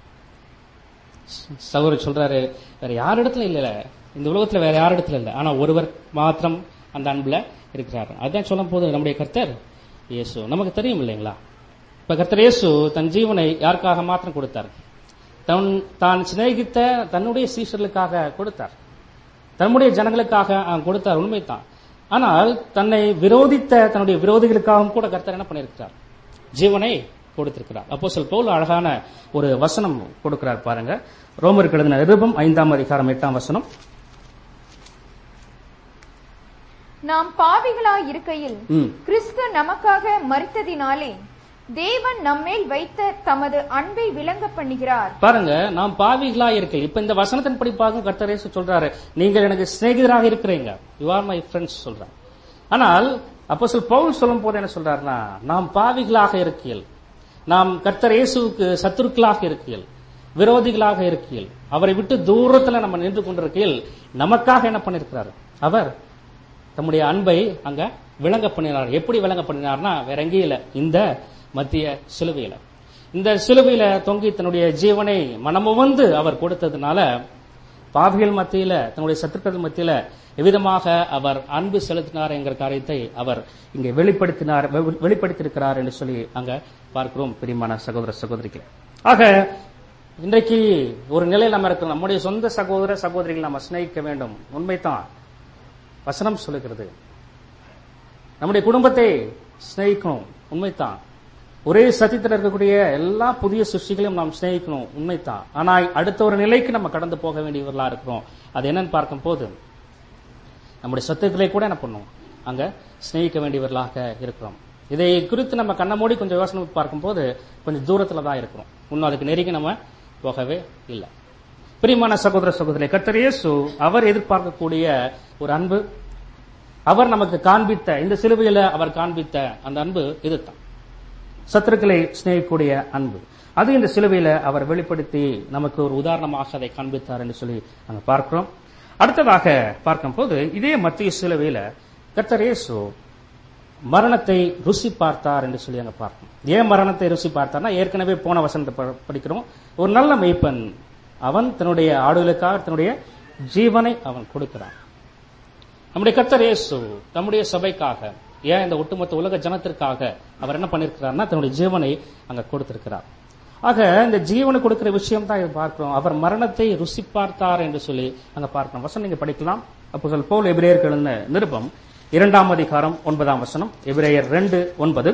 சகோதரர் சொல்றாரு வேற யார் இடத்துல இல்ல இந்த உலகத்துல வேற யார் இடத்துல இல்ல ஆனா ஒருவர் மாத்திரம் அந்த அன்புல இருக்கிறார் அதான் சொல்லும் போது நம்முடைய கர்த்தர் இயேசு நமக்கு தெரியும் இல்லைங்களா இப்ப கர்த்தர் இயேசு தன் ஜீவனை யாருக்காக மாத்திரம் கொடுத்தார் தன் தான் சிநேகித்த தன்னுடைய சீஷர்களுக்காக கொடுத்தார் தன்னுடைய ஜனங்களுக்காக அவன் கொடுத்தார் உண்மைதான் ஆனால் தன்னை விரோதித்த தன்னுடைய விரோதிகளுக்காகவும் கூட கர்த்தர் என்ன பண்ணியிருக்கிறார் ஜீவனை கொடுத்திருக்கிறார் அப்போ சொல் போல் அழகான ஒரு வசனம் கொடுக்கிறார் பாருங்க ரோமருக்கு எழுதின நிருபம் ஐந்தாம் அதிகாரம் எட்டாம் வசனம் நாம் பாவிகளாய் இருக்கையில் ம். கிறிஸ்து நமக்காக மரித்ததினாலே தேவன் நம்மேல் வைத்த தமது அன்பை விளங்க பண்ணுகிறார் பாருங்க நாம் பாவிகளா இருக்கு இப்ப இந்த வசனத்தின் படி பார்க்கும் கர்த்தர் இயேசு சொல்றாரு நீங்கள் எனக்கு சிநேகிதராக இருக்கிறீங்க யூ ஆர் மை ஃப்ரெண்ட்ஸ் சொல்றார் ஆனால் அப்போ சொல் பவுல் சொல்லும் போது என்ன சொல்றாருன்னா நாம் பாவிகளாக இருக்கையில் நாம் கர்த்தர் இயேசுவுக்கு சத்துருக்களாக இருக்கையில் விரோதிகளாக இருக்கையில் அவரை விட்டு தூரத்துல நம்ம நின்று கொண்டிருக்கையில் நமக்காக என்ன பண்ணிருக்கிறாரு அவர் தம்முடைய அன்பை அங்க விளங்க பண்ணினார் எப்படி விளங்க பண்ணினார்னா வேற எங்கேயும் இல்ல இந்த மத்திய சிலுவையில இந்த சிலுவையில தொங்கி தன்னுடைய ஜீவனை மனமுவந்து அவர் கொடுத்ததுனால பாவிகள் மத்தியில தன்னுடைய சத்துருக்கள் மத்தியில எவ்விதமாக அவர் அன்பு செலுத்தினார் என்கிற காரியத்தை அவர் இங்கே வெளிப்படுத்தினார் வெ- வெளிப்படுத்தியிருக்கிறார் என்று சொல்லி அங்க பார்க்கிறோம் பிரியமான சகோதர சகோதரிகள் ஆக இன்றைக்கு ஒரு நிலையில் நம்ம இருக்கிறோம் நம்முடைய சொந்த சகோதர சகோதரிகள் நம்ம சிநேகிக்க வேண்டும் உண்மைதான் வசனம் சொல்லுகிறது நம்முடைய குடும்பத்தை சிநேகிக்கணும் உண்மைதான் ஒரே சத்தியத்தில் இருக்கக்கூடிய எல்லா புதிய சிருஷ்டிகளையும் நாம் சிநேகிக்கணும் உண்மைதான் ஆனா அடுத்த ஒரு நிலைக்கு நம்ம கடந்து போக வேண்டியவர்களா இருக்கிறோம் அது என்னன்னு பார்க்கும் போது நம்முடைய சத்துக்களை கூட என்ன பண்ணும் அங்க சிநேகிக்க வேண்டியவர்களாக இருக்கிறோம் இதை குறித்து நம்ம கண்ண மூடி கொஞ்சம் யோசனை பார்க்கும்போது கொஞ்சம் தூரத்துல தான் இருக்கிறோம் இன்னும் அதுக்கு நெருங்கி நம்ம போகவே இல்லை பிரியமான சகோதர சகோதரி கர்த்தர் இயேசு அவர் எதிர்பார்க்கக்கூடிய ஒரு அன்பு அவர் நமக்கு காண்பித்த இந்த சிலுவையில அவர் காண்பித்த அந்த அன்பு இதுதான் சத்துருக்களை சிநேகிக்கக்கூடிய அன்பு அது இந்த சிலுவையில அவர் வெளிப்படுத்தி நமக்கு ஒரு உதாரணமாக அதை காண்பித்தார் என்று சொல்லி நாங்க பார்க்கிறோம் அடுத்ததாக பார்க்கும்போது இதே மத்திய சிலுவையில கர்த்தர் இயேசு மரணத்தை ருசி பார்த்தார் என்று சொல்லி அங்க பார்க்கணும் ஏன் மரணத்தை ருசி பார்த்தார்னா ஏற்கனவே போன வசனத்தை ப- படிக்கிறோம் ஒரு நல்ல மெய்ப்பன் அவன் தன்னுடைய ஆடுகளுக்காக தன்னுடைய ஜீவனை அவன் கொடுக்கிறான் நம்முடைய கர்த்தர் இயேசு நம்முடைய சபைக்காக ஏன் இந்த ஒட்டுமொத்த உலக ஜனத்திற்காக அவர் என்ன பண்ணிருக்கிறார்னா தன்னுடைய ஜீவனை அங்க கொடுத்திருக்கிறார் ஆக இந்த ஜீவனை கொடுக்கிற விஷயம் தான் இது பார்க்கிறோம் அவர் மரணத்தை ருசி பார்த்தார் என்று சொல்லி அங்க பார்க்கிறோம் வசனம் நீங்க படிக்கலாம் அப்போ சொல் போல் எபிரேயர்கள் எழுதின நிருபம் இரண்டாம் அதிகாரம் ஒன்பதாம் வசனம் எபிரேயர் ரெண்டு ஒன்பது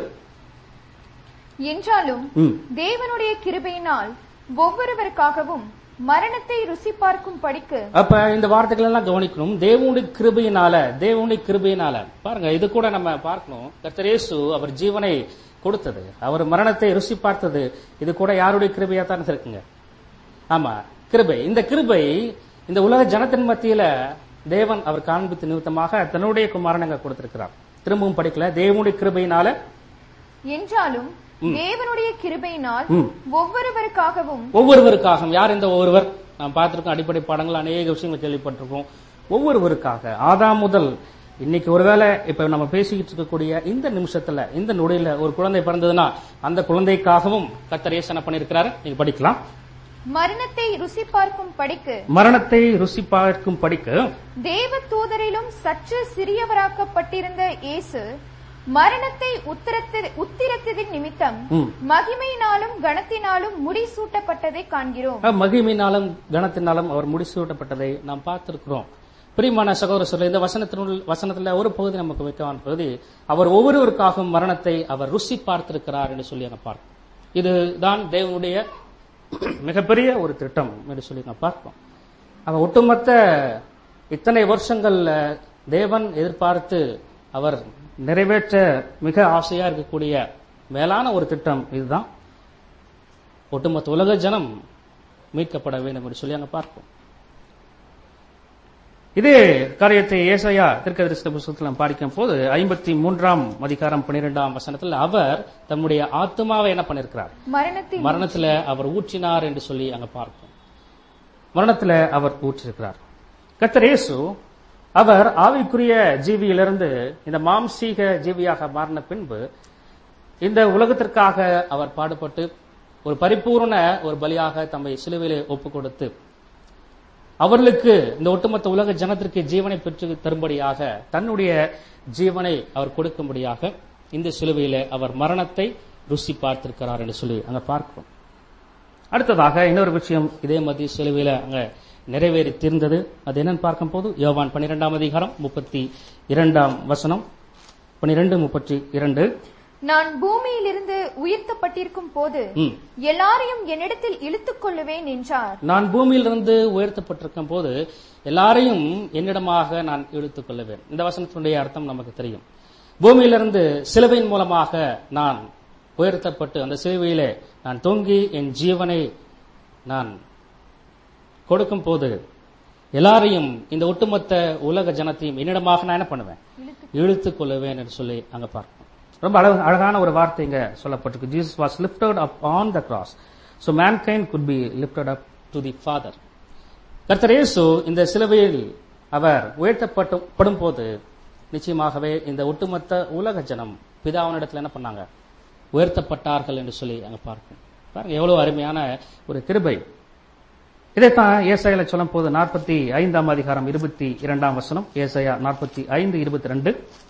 என்றாலும் ம் தேவனுடைய கிருபையினால் ஒவ்வொருவருக்காகவும் மரணத்தை ருசி பார்க்கும் படிக்கு அப்ப இந்த வார்த்தைகள் எல்லாம் கவனிக்கணும் தேவனுடைய கிருபையினால தேவனுடைய கிருபையினால பாருங்க இது கூட நம்ம பார்க்கணும் கர்த்தர் இயேசு அவர் ஜீவனை கொடுத்தது அவர் மரணத்தை ருசி பார்த்தது இது கூட யாருடைய கிருபையா தான் இருக்குங்க ஆமா கிருபை இந்த கிருபை இந்த உலக ஜனத்தின் மத்தியில தேவன் அவர் காண்பித்த நிமித்தமாக தன்னுடைய குமாரன் அங்க கொடுத்திருக்கிறார் திரும்பவும் படிக்கல தேவனுடைய கிருபையினால என்றாலும் தேவனுடைய கிருபையினால் ம். ஒவ்வொருவருக்காகவும் ஒவ்வொருவருக்காகவும் யார் இந்த ஒவ்வொருவர் நாம் பார்த்திருக்கோம் அடிப்படை பாடங்கள் அநேக விஷயங்கள் கேள்விப்பட்டிருக்கோம் ஒவ்வொருவருக்காக ஆதாம் முதல் இன்னைக்கு ஒருவேளை இப்ப நம்ம பேசிக்கிட்டு இருக்கக்கூடிய இந்த நிமிஷத்துல இந்த நொடியில ஒரு குழந்தை பிறந்ததுன்னா அந்த குழந்தைக்காகவும் கர்த்தர் இயேசு என்ன பண்ணிருக்கிறாரு நீங்க படிக்கலாம் மரணத்தை ருசி பார்க்கும் படிக்கு மரணத்தை ருசி பார்க்கும் படிக்க தேவ தூதரிலும் சற்று சிறியவராக்கப்பட்டிருந்த இயேசு மரணத்தை உத்திரத்து- உத்திரத்ததின் நிமித்தம் ம். மகிமையினாலும் கனத்தினாலும் முடிசூட்டப்பட்டதை காண்கிறோம் அஹ், மகிமையினாலும் கனத்தினாலும் அவர் முடிசூட்டப்பட்டதை நாம் பார்த்திருக்கிறோம் பிரியமான சகோதர சொல்ல இந்த வசனத்தினுள் வசனத்துல ஒரு பகுதி நமக்கு வைக்கவான பகுதி அவர் ஒவ்வொருவருக்காகவும் மரணத்தை அவர் ருசி பார்த்திருக்கிறார் என்று சொல்லி அங்க பார்க்கிறோம் இதுதான் தேவனுடைய மிகப்பெரிய ஒரு திட்டம் என்று சொல்லி நான் பார்க்கிறோம் அவர் ஒட்டுமொத்த இத்தனை வருஷங்கள்ல தேவன் எதிர்பார்த்து அவர் நிறைவேற்ற மிக ஆசையா இருக்கக்கூடிய மேலான ஒரு திட்டம் இதுதான் ஒட்டுமொத்த உலக ஜனம் மீட்கப்பட வேண்டும் என்று சொல்லி அங்க பார்ப்போம் இதே காரியத்தை ஏசாயா திருக்கதரிசன புஸ்தகத்தில் நாம் படிக்கும் போது ஐம்பத்தி மூன்றாம் அதிகாரம் பன்னிரெண்டாம் வசனத்தில் அவர் தம்முடைய ஆத்மாவை என்ன பண்ணிருக்கிறார் மரணத்தில் மரணத்துல அவர் ஊற்றினார் என்று சொல்லி அங்க பார்ப்போம் மரணத்துல அவர் ஊற்றிருக்கிறார் கர்த்தர் இயேசு அவர் ஆவிக்குரிய ஜீவியிலிருந்து இந்த மாம்சீக ஜீவியாக மாறின பின்பு இந்த உலகத்திற்காக அவர் பாடுபட்டு ஒரு பரிபூர்ண ஒரு பலியாக தம்மை சிலுவையிலே ஒப்பு கொடுத்து அவர்களுக்கு இந்த ஒட்டுமொத்த உலக ஜனத்திற்கு ஜீவனை பெற்று தரும்படியாக தன்னுடைய ஜீவனை அவர் கொடுக்கும்படியாக இந்த சிலுவையிலே அவர் மரணத்தை ருசி பார்த்திருக்கிறார் என்று சொல்லி அங்க பார்க்கிறோம் அடுத்ததாக இன்னொரு விஷயம் இதே மத்திய சிலுவையில அங்க நிறைவேறி தீர்ந்தது அது என்னன்னு பார்க்கும்போது யோவான் பன்னிரெண்டாம் அதிகாரம் முப்பத்தி இரண்டாம் வசனம் பன்னிரெண்டு முப்பத்தி இரண்டு நான் பூமியிலிருந்து உயர்த்தப்பட்டிருக்கும் போது ம். எல்லாரையும் என்னிடத்தில் இழுத்துக் கொள்ளுவேன் என்றார் நான் பூமியிலிருந்து உயர்த்தப்பட்டிருக்கும் போது எல்லாரையும் என்னிடமாக நான் இழுத்துக் கொள்ளுவேன் இந்த வசனத்தினுடைய அர்த்தம் நமக்கு தெரியும் பூமியிலிருந்து சிலுவையின் மூலமாக நான் உயர்த்தப்பட்டு அந்த சிலுவையிலே நான் தொங்கி என் ஜீவனை நான் கொடுக்கும் போது எல்லாரையும் இந்த ஒட்டுமொத்த உலக ஜனத்தையும் என்னிடமாக நான் என்ன பண்ணுவேன் இழுத்துக் கொள்ளுவேன் என்று சொல்லி அங்க பார்ப்போம் ரொம்ப அழகு அழகான ஒரு வார்த்தை இங்க சொல்லப்பட்டிருக்கு Jesus was lifted up on the cross so mankind could be lifted up to the father கர்த்தர் இயேசு இந்த சிலுவையில் அவர் உயர்த்தப்படும் போது நிச்சயமாகவே இந்த ஒட்டுமொத்த உலக ஜனம் பிதாவனிடத்தில் என்ன பண்ணாங்க உயர்த்தப்பட்டார்கள் என்று சொல்லி அங்க பார்ப்போம் பாருங்க எவ்வளவு அருமையான ஒரு கிருபை இதைத்தான் ஏசாயில சொல்லும் போது நாற்பத்தி ஐந்தாம் அதிகாரம் இருபத்தி இரண்டாம் வசனம் ஏசாயா நாற்பத்தி ஐந்து இருபத்தி ரெண்டு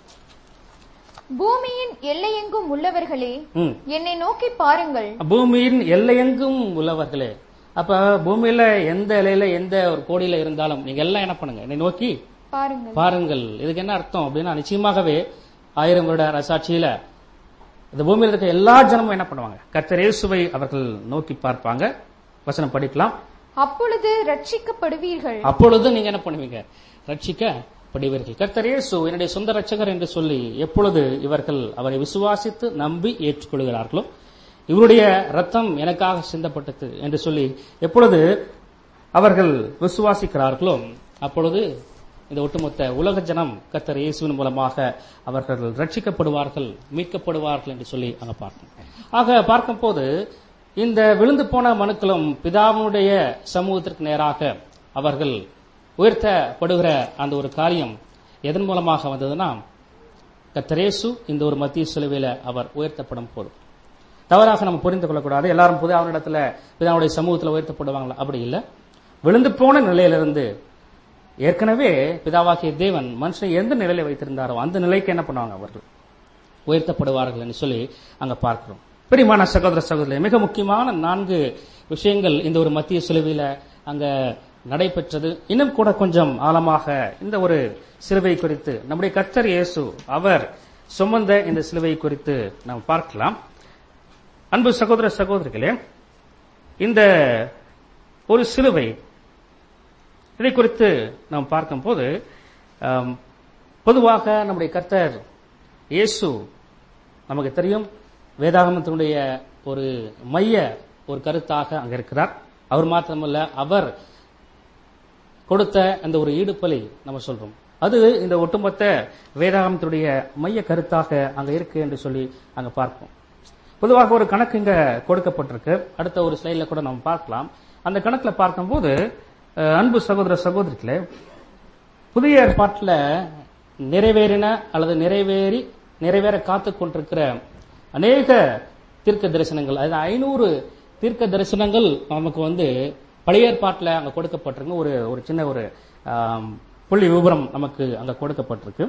பூமியின் எல்லையெங்கும் உள்ளவர்களே ம். என்னை நோக்கி பாருங்கள் பூமியின் எல்லையெங்கும் உள்ளவர்களே அப்ப பூமியில எந்த இலையில எந்த ஒரு கோடியில இருந்தாலும் நீங்க எல்லாம் என்ன பண்ணுங்க என்னை நோக்கி பாருங்கள் பாருங்கள் இதுக்கு என்ன அர்த்தம் அப்படின்னா நிச்சயமாகவே ஆயிரம் வருட அரசாட்சியில இந்த பூமியில் இருக்க எல்லா ஜனமும் என்ன பண்ணுவாங்க கர்த்தர் இயேசுவை அவர்கள் நோக்கி பார்ப்பாங்க வசனம் படிக்கலாம் அப்பொழுது ரட்சிக்கப்படுவீர்கள் அப்பொழுது நீங்க என்ன பண்ணுவீங்க ரட்சிக்கப்படுவீர்கள் கர்த்தர் இயேசு என்னுடைய சொந்த ரட்சகர் என்று சொல்லி எப்பொழுது இவர்கள் அவரை விசுவாசித்து நம்பி ஏற்றுக்கொள்கிறார்களோ இவருடைய ரத்தம் எனக்காக சிந்தப்பட்டது என்று சொல்லி எப்பொழுது அவர்கள் விசுவாசிக்கிறார்களோ அப்பொழுது இந்த ஒட்டுமொத்த உலக ஜனம் கர்த்தர் இயேசுவின் மூலமாக அவர்கள் ரட்சிக்கப்படுவார்கள் மீட்கப்படுவார்கள் என்று சொல்லி அங்க பார்க்கணும் ஆக பார்க்கும்போது இந்த விழுந்து போன மனுக்களும் பிதாவினுடைய சமூகத்திற்கு நேராக அவர்கள் உயர்த்தப்படுகிற அந்த ஒரு காரியம் எதன் மூலமாக வந்ததுன்னா கத்தரேசு இந்த ஒரு மத்திய சிலுவையில அவர் உயர்த்தப்படும் போது தவறாக நம்ம புரிந்து கொள்ளக்கூடாது எல்லாரும் புது அவனிடத்துல பிதாவுடைய சமூகத்துல உயர்த்தப்படுவாங்களா அப்படி இல்லை விழுந்து போன நிலையிலிருந்து ஏற்கனவே பிதாவாகிய தேவன் மனுஷனை எந்த நிலையில வைத்திருந்தாரோ அந்த நிலைக்கு என்ன பண்ணுவாங்க அவர்கள் உயர்த்தப்படுவார்கள் என்று சொல்லி அங்க பார்க்கிறோம் பிரியமான சகோதர சகோதரி மிக முக்கியமான நான்கு விஷயங்கள் இந்த ஒரு மத்திய சிலுவையில அங்க நடைபெற்றது இன்னும் கூட கொஞ்சம் ஆழமாக இந்த ஒரு சிலுவை குறித்து நம்முடைய கர்த்தர் இயேசு அவர் சுமந்த இந்த சிலுவை குறித்து நாம் பார்க்கலாம் அன்பு சகோதர சகோதரிகளே இந்த ஒரு சிலுவை இதை குறித்து நாம் பார்க்கும்போது ஆம், பொதுவாக நம்முடைய கர்த்தர் இயேசு நமக்கு தெரியும் வேதாகமத்தினுடைய ஒரு மைய ஒரு கருத்தாக அங்க இருக்கிறார் அவர் மாத்திரமல்ல அவர் கொடுத்த அந்த ஒரு ஈடுபலி நம்ம சொல்றோம் அது இந்த ஒட்டுமொத்த வேதாகமத்தினுடைய மைய கருத்தாக அங்க இருக்கு என்று சொல்லி அங்க பார்ப்போம் பொதுவாக ஒரு கணக்கு இங்க கொடுக்கப்பட்டிருக்கு அடுத்த ஒரு ஸ்லைட்ல கூட நம்ம பார்க்கலாம் அந்த கணக்குல பார்க்கும்போது அஹ், அன்பு சகோதர சகோதரிகளே புதிய ஏற்பாட்டுல நிறைவேறின அல்லது நிறைவேறி நிறைவேற காத்து கொண்டிருக்கிற அநேக தீர்க்க தரிசனங்கள் அதாவது ஐநூறு தீர்க்க தரிசனங்கள் நமக்கு வந்து பழைய ஏற்பாட்டுல அங்க கொடுக்கப்பட்டிருக்கு ஒரு ஒரு சின்ன ஒரு ஆம், புள்ளி விவரம் நமக்கு அங்க கொடுக்கப்பட்டிருக்கு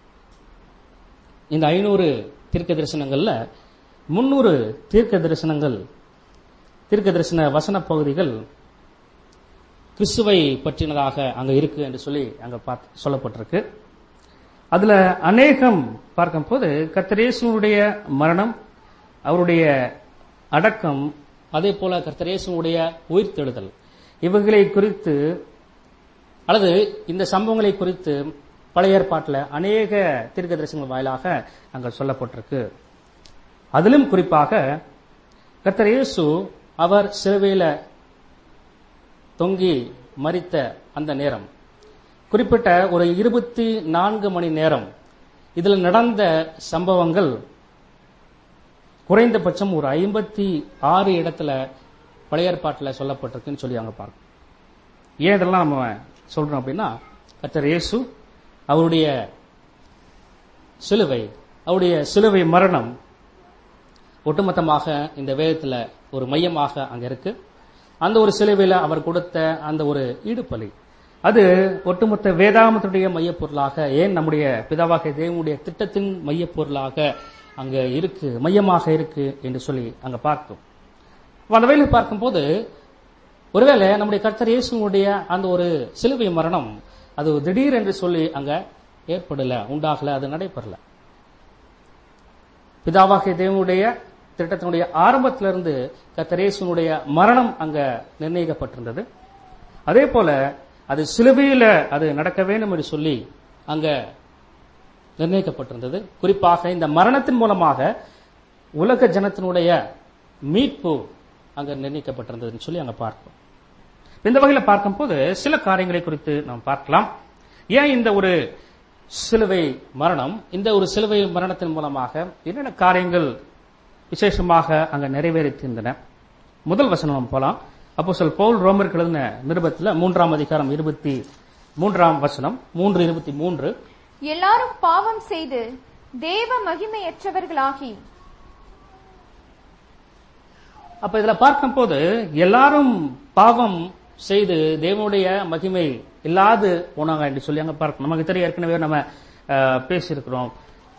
இந்த ஐநூறு தீர்க்க தரிசனங்கள்ல முன்னூறு தீர்க்க தரிசனங்கள் தீர்க்க தரிசன வசன பகுதிகள் கிறிஸ்துவை பற்றினதாக அங்க இருக்கு என்று சொல்லி அங்க பார்த்து- சொல்லப்பட்டிருக்கு அதுல அநேகம் பார்க்கும்போது கர்த்தரேசுடைய மரணம் அவருடைய அடக்கம் அதே போல கர்த்தரேசுடைய உயிர்த்தெழுதல் இவைகளை குறித்து அல்லது இந்த சம்பவங்களை குறித்து பழைய ஏற்பாட்டில் அநேக தீர்க்க தரிசனங்கள் வாயிலாக அங்க சொல்லப்பட்டிருக்கு அதிலும் குறிப்பாக கர்த்தர் இயேசு அவர் சிலுவையில தொங்கி மரித்த அந்த நேரம் குறிப்பிட்ட ஒரு இருபத்தி நான்கு மணி நேரம் இதில் நடந்த சம்பவங்கள் குறைந்தபட்சம் ஒரு ஐம்பத்தி ஆறு இடத்துல பழைய ஏற்பாட்டில் சொல்லப்பட்டிருக்குன்னு சொல்லி அங்க பார்க்கணும் ஏன் இதெல்லாம் நம்ம சொல்றோம் அப்படின்னா கர்த்தர் இயேசு அவருடைய சிலுவை அவருடைய சிலுவை மரணம் ஒட்டுமொத்தமாக இந்த வேதத்துல ஒரு மையமாக அங்க இருக்கு அந்த ஒரு சிலுவையில அவர் கொடுத்த அந்த ஒரு ஈடுபலி அது ஒட்டுமொத்த வேதாமத்துடைய மையப்பொருளாக ஏன் நம்முடைய பிதாவாக தேவனுடைய திட்டத்தின் மையப்பொருளாக அங்க இருக்கு மையமாக இருக்கு என்று சொல்லி அங்க பார்க்கும் அப்ப அந்த வேலை பார்க்கும்போது ஒருவேளை நம்முடைய கர்த்தர் இயேசுனுடைய அந்த ஒரு சிலுவை மரணம் அது திடீர் என்று சொல்லி அங்க ஏற்படல உண்டாகல அது நடைபெறல பிதாவாகிய தேவனுடைய திட்டத்தினுடைய ஆரம்பத்திலிருந்து கத்தரேசுனுடைய மரணம் அங்க நிர்ணயிக்கப்பட்டிருந்தது அதே போல அது சிலுவையில அது நடக்க வேண்டும் என்று சொல்லி அங்க நிர்ணயிக்கப்பட்டிருந்தது குறிப்பாக இந்த மரணத்தின் மூலமாக உலக ஜனத்தினுடைய மீட்பு அங்க நிர்ணயிக்கப்பட்டிருந்ததுன்னு சொல்லி அங்க பார்ப்போம் இந்த வகையில பார்க்கும்போது சில காரியங்களை குறித்து நாம் பார்க்கலாம் ஏன் இந்த ஒரு சிலுவை மரணம் இந்த ஒரு சிலுவை மரணத்தின் மூலமாக என்னென்ன காரியங்கள் விசேஷமாக அங்க நிறைவேறித்திருந்தன முதல் வசனம் நம்ம போலாம் அப்போ சொல் பவுல் ரோமருக்கு எழுதின நிருபத்தில் மூன்றாம் அதிகாரம் இருபத்தி மூன்றாம் வசனம் மூன்று இருபத்தி மூன்று எல்லாரும் பாவம் செய்து தேவ மகிமையற்றவர்களாகி அப்ப இதுல பார்க்கும்போது எல்லாரும் பாவம் செய்து தேவனுடைய மகிமை இல்லாது போனாங்க என்று சொல்லி அங்க பார்க்கணும் நமக்கு தெரியும் ஏற்கனவே நம்ம அஹ், பேசியிருக்கிறோம்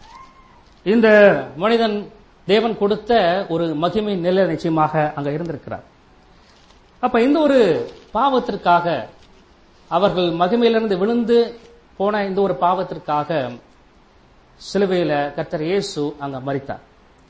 இந்த மனிதன் தேவன் கொடுத்த ஒரு மகிமை நிலை நிச்சயமாக அங்க இருந்திருக்கிறார் அப்ப இந்த ஒரு பாவத்திற்காக அவர்கள் மகிமையிலிருந்து விழுந்து போன இந்த ஒரு பாவத்திற்காக சிலுவையில கர்த்தர் இயேசு அங்க மரித்தார்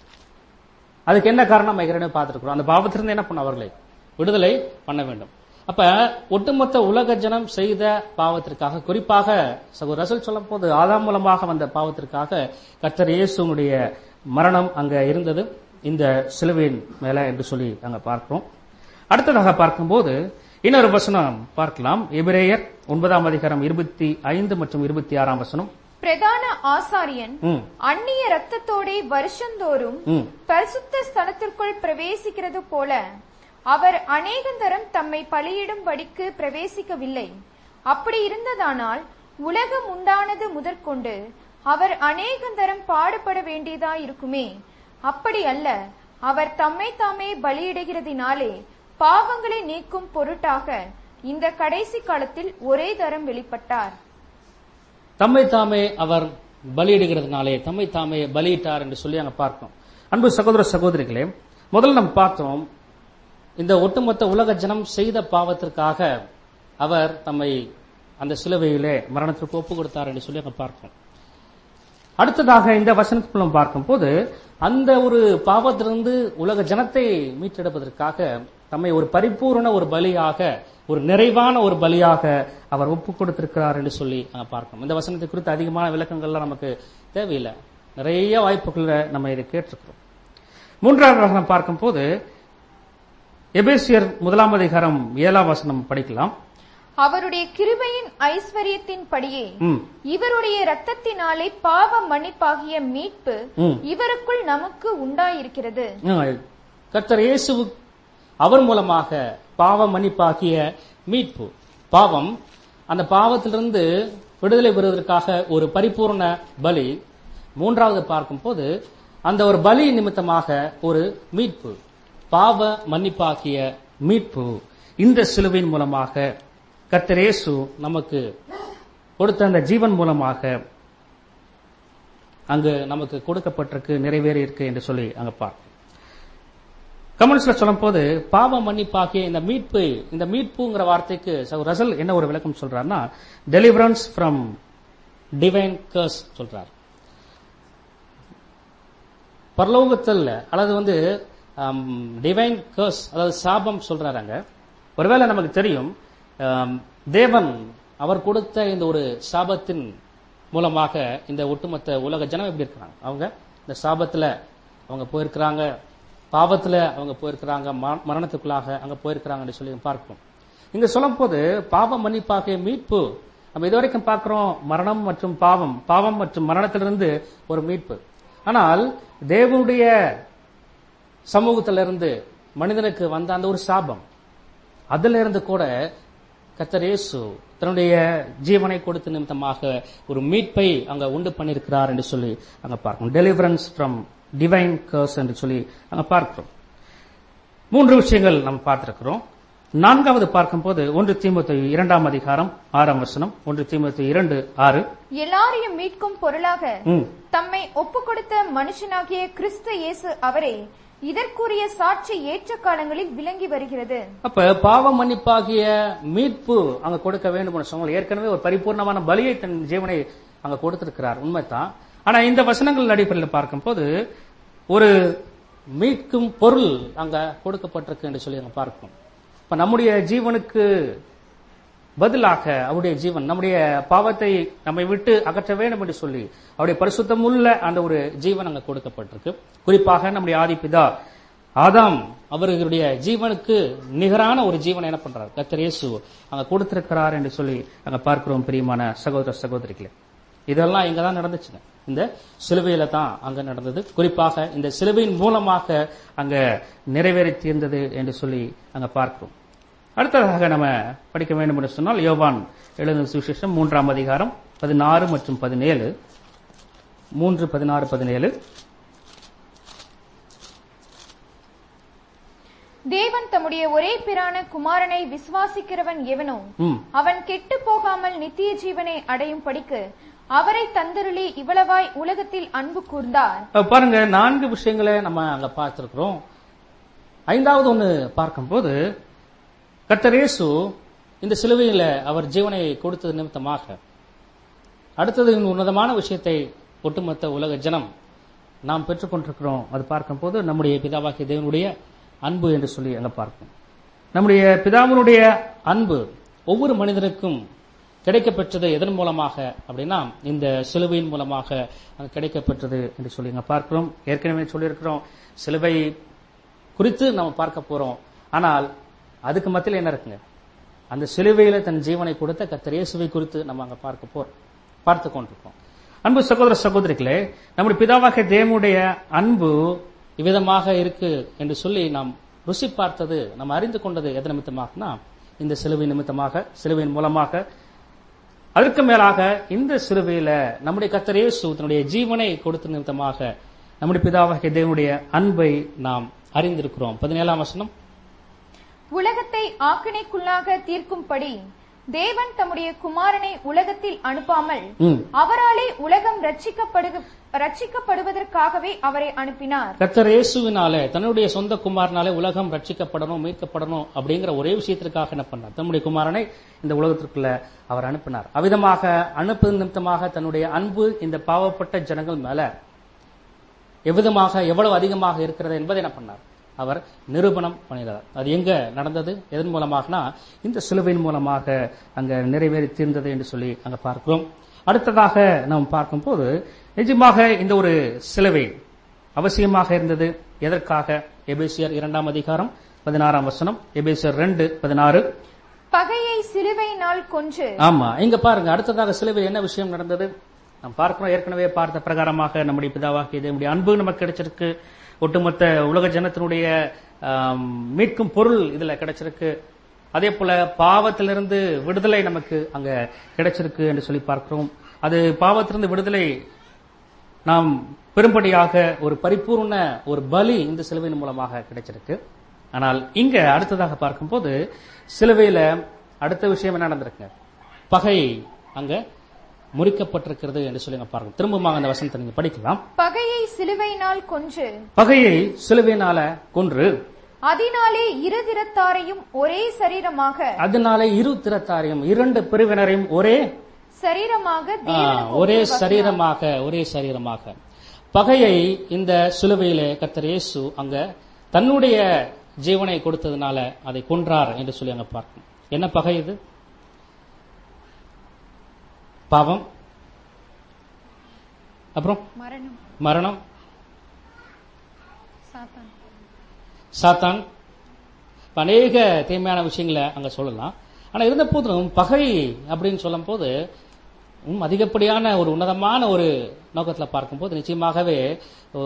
அதுக்கு என்ன காரணம் நம்ம ஏற்கனவே பார்த்திருக்கிறோம் அந்த பாவத்திலிருந்து என்ன பண்ண அவர்களை விடுதலை பண்ண வேண்டும் அப்ப ஒட்டுமொத்த உலக ஜனம் செய்த பாவத்திற்காக குறிப்பாக சகோதர ரசல் சொல்லும் போது ஆதாம் மூலமாக வந்த பாவத்திற்காக கர்த்தர் இயேசுனுடைய மரணம் அங்க இருந்தது இந்த சிலுவையின் மேல என்று சொல்லி அங்க பார்க்கிறோம் அடுத்ததாக பார்க்கும்போது இன்னொரு வசனம் பார்க்கலாம் எபிரேயர் ஒன்பதாம் அதிகாரம் இருபத்தி ஐந்து மற்றும் இருபத்தி ஆறாம் வசனம் பிரதான ஆசாரியன் ம் அந்நிய ரத்தத்தோடே வருஷந்தோறும் ம் பரிசுத்த ஸ்தலத்திற்குள் பிரவேசிக்கிறது போல அவர் அநேகந்தரம் தம்மை பலியிடும்படிக்கு பிரவேசிக்கவில்லை அப்படி இருந்ததானால் உலகம் உண்டானது முதற்கொண்டு அவர் அநேகந்தரம் பாடுபட வேண்டியதாயிருக்குமே அப்படி அல்ல அவர் தம்மை தாமே பலியிடுகிறதினாலே பாவங்களை நீக்கும் பொருட்டாக இந்த கடைசி காலத்தில் ஒரே தரம் வெளிப்பட்டார் தம்மை தாமே அவர் பலியிடுகிறதுனாலே தம்மை தாமே பலியிட்டார் என்று சொல்லி அங்க பார்க்கிறோம் அன்பு சகோதர சகோதரிகளே முதல்ல நம்ம பார்த்தோம் இந்த ஒட்டுமொத்த உலக ஜனம் செய்த பாவத்திற்காக அவர் தம்மை அந்த சிலுவையிலே மரணத்திற்கு ஒப்பு கொடுத்தார் என்று சொல்லி அங்க பார்க்கிறோம் அடுத்ததாக இந்த வசனத்துக்குள்ள நம்ம பார்க்கும்போது அந்த ஒரு பாவத்திலிருந்து உலக ஜனத்தை மீட்டெடுப்பதற்காக தம்மை ஒரு பரிபூரண ஒரு பலியாக ஒரு நிறைவான ஒரு பலியாக அவர் ஒப்பு கொடுத்திருக்கிறார் என்று சொல்லி அங்க பார்க்கணும் இந்த வசனத்தை குறித்து அதிகமான விளக்கங்கள்லாம் நமக்கு தேவையில்லை நிறைய வாய்ப்புகளை நம்ம இதை கேட்டிருக்கிறோம் மூன்றாவது வசனம் பார்க்கும்போது எபேசியர் முதலாம் அதிகாரம் ஏழாம் வசனம் படிக்கலாம் அவருடைய கிருபையின் ஐஸ்வர்யத்தின்படியே ம் இவருடைய இரத்தத்தினாலே பாவ மன்னிப்பாகிய மீட்பு ம் இவருக்குள் நமக்கு உண்டாயிருக்கிறது கர்த்தர் இயேசு அவர் மூலமாக பாவ மன்னிப்பாகிய மீட்பு பாவம் அந்த பாவத்திலிருந்து விடுதலை பெறுவதற்காக ஒரு பரிபூர்ண பலி மூன்றாவது பார்க்கும்போது அந்த ஒரு பலி நிமித்தமாக ஒரு மீட்பு பாவ மன்னிப்பாகிய மீட்பு இந்த சிலுவையின் மூலமாக கர்த்தர் இயேசு நமக்கு கொடுத்த அந்த ஜீவன் மூலமாக அங்கு நமக்கு கொடுக்கப்பட்டிருக்கு நிறைவேறி இருக்கு என்று சொல்லி அங்க பார்ப்போம் கமெண்ட்ஸ்ல சொல்லும் போது பாவ மன்னிப்பாகிய இந்த மீட்பு இந்த மீட்புங்கிற வார்த்தைக்கு சகோதரர் ரசல் என்ன ஒரு விளக்கம் சொல்றாருன்னா டெலிவரன்ஸ் ஃப்ரம் டிவைன் கர்ஸ் சொல்றார் பரலோகத்தில் அல்லது வந்து டிவைன் கர்ஸ் அதாவது சாபம் சொல்றாரு அங்க ஒருவேளை நமக்கு தெரியும் ஆம், தேவன் அவர் கொடுத்த இந்த ஒரு சாபத்தின் மூலமாக இந்த ஒட்டுமொத்த உலக ஜனம் எப்படி இருக்கிறாங்க அவங்க இந்த சாபத்துல அவங்க போயிருக்கிறாங்க பாவத்துல அவங்க போயிருக்கிறாங்க ம- மரணத்துக்குள்ளாக அங்க போயிருக்கிறாங்கன்னு சொல்லி பார்க்கிறோம் இங்க சொல்லும் போது பாவ மன்னிப்பாகிய மீட்பு நம்ம இதுவரைக்கும் பார்க்கிறோம் மரணம் மற்றும் பாவம் பாவம் மற்றும் மரணத்திலிருந்து ஒரு மீட்பு ஆனால் தேவனுடைய சமூகத்திலிருந்து மனிதனுக்கு வந்த அந்த ஒரு சாபம் அதுல இருந்து கூட கர்த்தர் இயேசு தன்னுடைய ஜீவனை கொடுத்த நிமித்தமாக ஒரு மீட்பை அங்க உண்டு பண்ணியிருக்கிறார் என்று சொல்லி அங்க பார்க்கணும் டெலிவரன்ஸ் ஃப்ரம் டிவைன் கர்ஸ் என்று சொல்லி அங்க பார்க்கிறோம் மூன்று விஷயங்கள் நம்ம பார்த்திருக்கிறோம் நான்காவது பார்க்கும்போது ஒன்று தீமுத்து இரண்டாம் அதிகாரம் ஆறாம் வசனம் ஒன்று தீமுத்து இரண்டு ஆறு எல்லாரையும் மீட்கும் பொருளாக ம். தம்மை ஒப்புக் கொடுத்த மனுஷனாகிய கிறிஸ்து இயேசு அவரே இதற்குரிய சாட்சி ஏற்ற காலங்களில் விளங்கி வருகிறது அப்ப பாவ மன்னிப்பாகிய மீட்பு அங்க கொடுக்க வேண்டும் சொன்னால் ஏற்கனவே ஒரு பரிபூர்ணமான பலியை தன் ஜீவனை அங்க கொடுத்திருக்கிறார் உண்மைதான் ஆனா இந்த வசனங்கள் அடிப்படையில் பார்க்கும்போது ஒரு மீட்கும் பொருள் அங்க கொடுக்கப்பட்டிருக்கு என்று சொல்லி அங்க பார்க்கணும் இப்ப நம்முடைய ஜீவனுக்கு பதிலாக அவருடைய ஜீவன் நம்முடைய பாவத்தை நம்மை விட்டு அகற்ற வேண்டும் என்று சொல்லி அவருடைய பரிசுத்தம் உள்ள அந்த ஒரு ஜீவன் அங்க கொடுக்கப்பட்டிருக்கு குறிப்பாக நம்முடைய ஆதிபிதா ஆதாம் அவர்களுடைய ஜீவனுக்கு நிகரான ஒரு ஜீவனை என்ன பண்றார் கர்த்தர் இயேசு அங்க கொடுத்திருக்கிறார் என்று சொல்லி அங்க பார்க்கிறோம் பிரியமான சகோதர சகோதரிகளே இதெல்லாம் இங்க தான் நடந்துச்சுங்க இந்த சிலுவையில தான் அங்க நடந்தது குறிப்பாக இந்த சிலுவையின் மூலமாக அங்க நிறைவேறி தீர்ந்தது என்று சொல்லி அங்க பார்க்கிறோம் அடுத்ததாக நம்ம படிக்க வேண்டும் என்று சொன்னால் யோவான் எழுதின சுவிசேஷம் மூன்றாம் அதிகாரம் பதினாறு மற்றும் பதினேழு மூன்று பதினாறு பதினேழு தேவன் தம்முடைய ஒரே பிரான குமாரனை விசுவாசிக்கிறவன் எவனோ ம் அவன் கெட்டு போகாமல் நித்திய ஜீவனை அடையும் படிக்கு அவரை தந்தருளி இவ்வளவாய் உலகத்தில் அன்பு கூர்ந்தார் அப்ப பாருங்க நான்கு விஷயங்களை நம்ம அங்க பார்த்திருக்கிறோம் ஐந்தாவது ஒண்ணு பார்க்கும்போது கர்த்தர் இயேசு இந்த சிலுவையில அவர் ஜீவனை கொடுத்தது நிமித்தமாக அடுத்தது இந்த உன்னதமான விஷயத்தை ஒட்டுமொத்த உலக ஜனம் நாம் பெற்றுக்கொண்டிருக்கிறோம் அது பார்க்கும்போது நம்முடைய பிதாவாகிய தேவனுடைய அன்பு என்று சொல்லி அங்க பார்ப்போம் நம்முடைய பிதாவினுடைய அன்பு ஒவ்வொரு மனிதனுக்கும் கிடைக்கப்பெற்றது எதன் மூலமாக அப்படின்னா இந்த சிலுவையின் மூலமாக அங்க கிடைக்கப்பெற்றது என்று சொல்லி அங்க பார்க்கிறோம் ஏற்கனவே சொல்லியிருக்கிறோம் சிலுவை குறித்து நம்ம பார்க்க போறோம் ஆனால் அதுக்கு மத்தியில் என்ன இருக்குங்க அந்த சிலுவையில தன் ஜீவனை கொடுத்த கர்த்தர் இயேசுவை குறித்து நம்ம அங்க பார்க்க போறோம் பார்த்து கொண்டிருக்கோம் அன்பு சகோதர சகோதரிகளே நம்முடைய பிதாவாக தேவனுடைய அன்பு இவ்விதமாக இருக்கு என்று சொல்லி நாம் ருசி பார்த்தது நம்ம அறிந்து கொண்டது எது நிமித்தமாகனா இந்த சிலுவை நிமித்தமாக சிலுவையின் மூலமாக அதற்கு மேலாக இந்த சிலுவையில நம்முடைய கர்த்தர் இயேசு தன்னுடைய ஜீவனை கொடுத்த நிமித்தமாக நம்முடைய பிதாவாகிய தேவனுடைய அன்பை நாம் அறிந்திருக்கிறோம் பதினேழாம் வசனம் உலகத்தை ஆக்கினைக்குள்ளாக தீர்க்கும்படி தேவன் தம்முடைய குமாரனை உலகத்தில் அனுப்பாமல் ம். அவராலே உலகம் ரட்சிக்கப்படுக- ரட்சிக்கப்படுவதற்காகவே அவரை அனுப்பினார் கர்த்தர் இயேசுவினாலே தன்னுடைய சொந்த குமாரனாலே உலகம் ரட்சிக்கப்படணும் மீட்கப்படணும் அப்படிங்கிற ஒரே விஷயத்திற்காக என்ன பண்ணார் தன்னுடைய குமாரனை இந்த உலகத்திற்குள்ள அவர் அனுப்பினார் அவ்விதமாக அனுப்பு நிமித்தமாக தன்னுடைய அன்பு இந்த பாவப்பட்ட ஜனங்கள் மேல எவ்விதமாக எவ்வளவு அதிகமாக இருக்கிறது என்பதை என்ன பண்ணார் அவர் நிரூபணம் பண்ணினார் அது எங்க நடந்தது எதன் மூலமாகனா இந்த சிலுவையின் மூலமாக அங்க நிறைவேறி தீர்ந்தது என்று சொல்லி அங்க பார்க்கிறோம் அடுத்ததாக நாம் பார்க்கும்போது நிஜமாக இந்த ஒரு சிலுவை அவசியமாக இருந்தது எதற்காக எபேசியர் இரண்டாம் அதிகாரம் பதினாறாம் வசனம் எபேசியர் ரெண்டு பதினாறு பகையை சிலுவையினால் கொன்று ஆமா இங்க பாருங்க அடுத்ததாக சிலுவை என்ன விஷயம் நடந்தது நாம் பார்க்கிறோம் ஏற்கனவே பார்த்த பிரகாரமாக நம்முடைய பிதாவாகிய தேவனுடைய அன்பு நமக்கு கிடைச்சிருக்கு ஒட்டுமொத்த உலக ஜனத்தினுடைய ஆம், மீட்கும் பொருள் இதுல கிடைச்சிருக்கு அதே போல பாவத்திலிருந்து விடுதலை நமக்கு அங்க கிடைச்சிருக்கு என்று சொல்லி பார்க்கிறோம் அது பாவத்திலிருந்து விடுதலை நாம் பெரும்படியாக ஒரு பரிபூர்ண ஒரு பலி இந்த சிலுவையின் மூலமாக கிடைச்சிருக்கு ஆனால் இங்க அடுத்ததாக பார்க்கும்போது சிலுவையில அடுத்த விஷயம் என்ன நடந்திருக்குங்க பகை அங்க முறிக்கப்பட்டிருக்கிறது என்று சொல்லி அங்க பாருங்க திரும்பமாக அந்த வசனத்தை நீங்க படிக்கலாம் பகையை சிலுவையினால் கொன்று பகையை சிலுவையினால கொன்று அதனாலே இரு திறத்தாரையும் ஒரே சரீரமாக அதனால இரு திறத்தாரையும் இரண்டு பிரிவினரையும் ஒரே சரீரமாக ஆ, தேவனுக்கு ஒரே ஒப்புரவாக்கினார். சரீரமாக ஒரே சரீரமாக பகையை இந்த சிலுவையிலே கர்த்தர் இயேசு அங்க தன்னுடைய ஜீவனை கொடுத்ததுனால அதை கொன்றார் என்று சொல்லி அங்க பார்க்கணும் என்ன பகை இது பாவம் அப்புறம் மரணம் மரணம் சாத்தான் சாத்தான் இப்ப அநேக தீமையான விஷயங்களை அங்க சொல்லலாம் ஆனா இருந்த போதிலும் பகை அப்படின்னு சொல்லும் போது இன்னும் அதிகப்படியான ஒரு உன்னதமான ஒரு நோக்கத்துல பார்க்கும்போது நிச்சயமாகவே ஓ,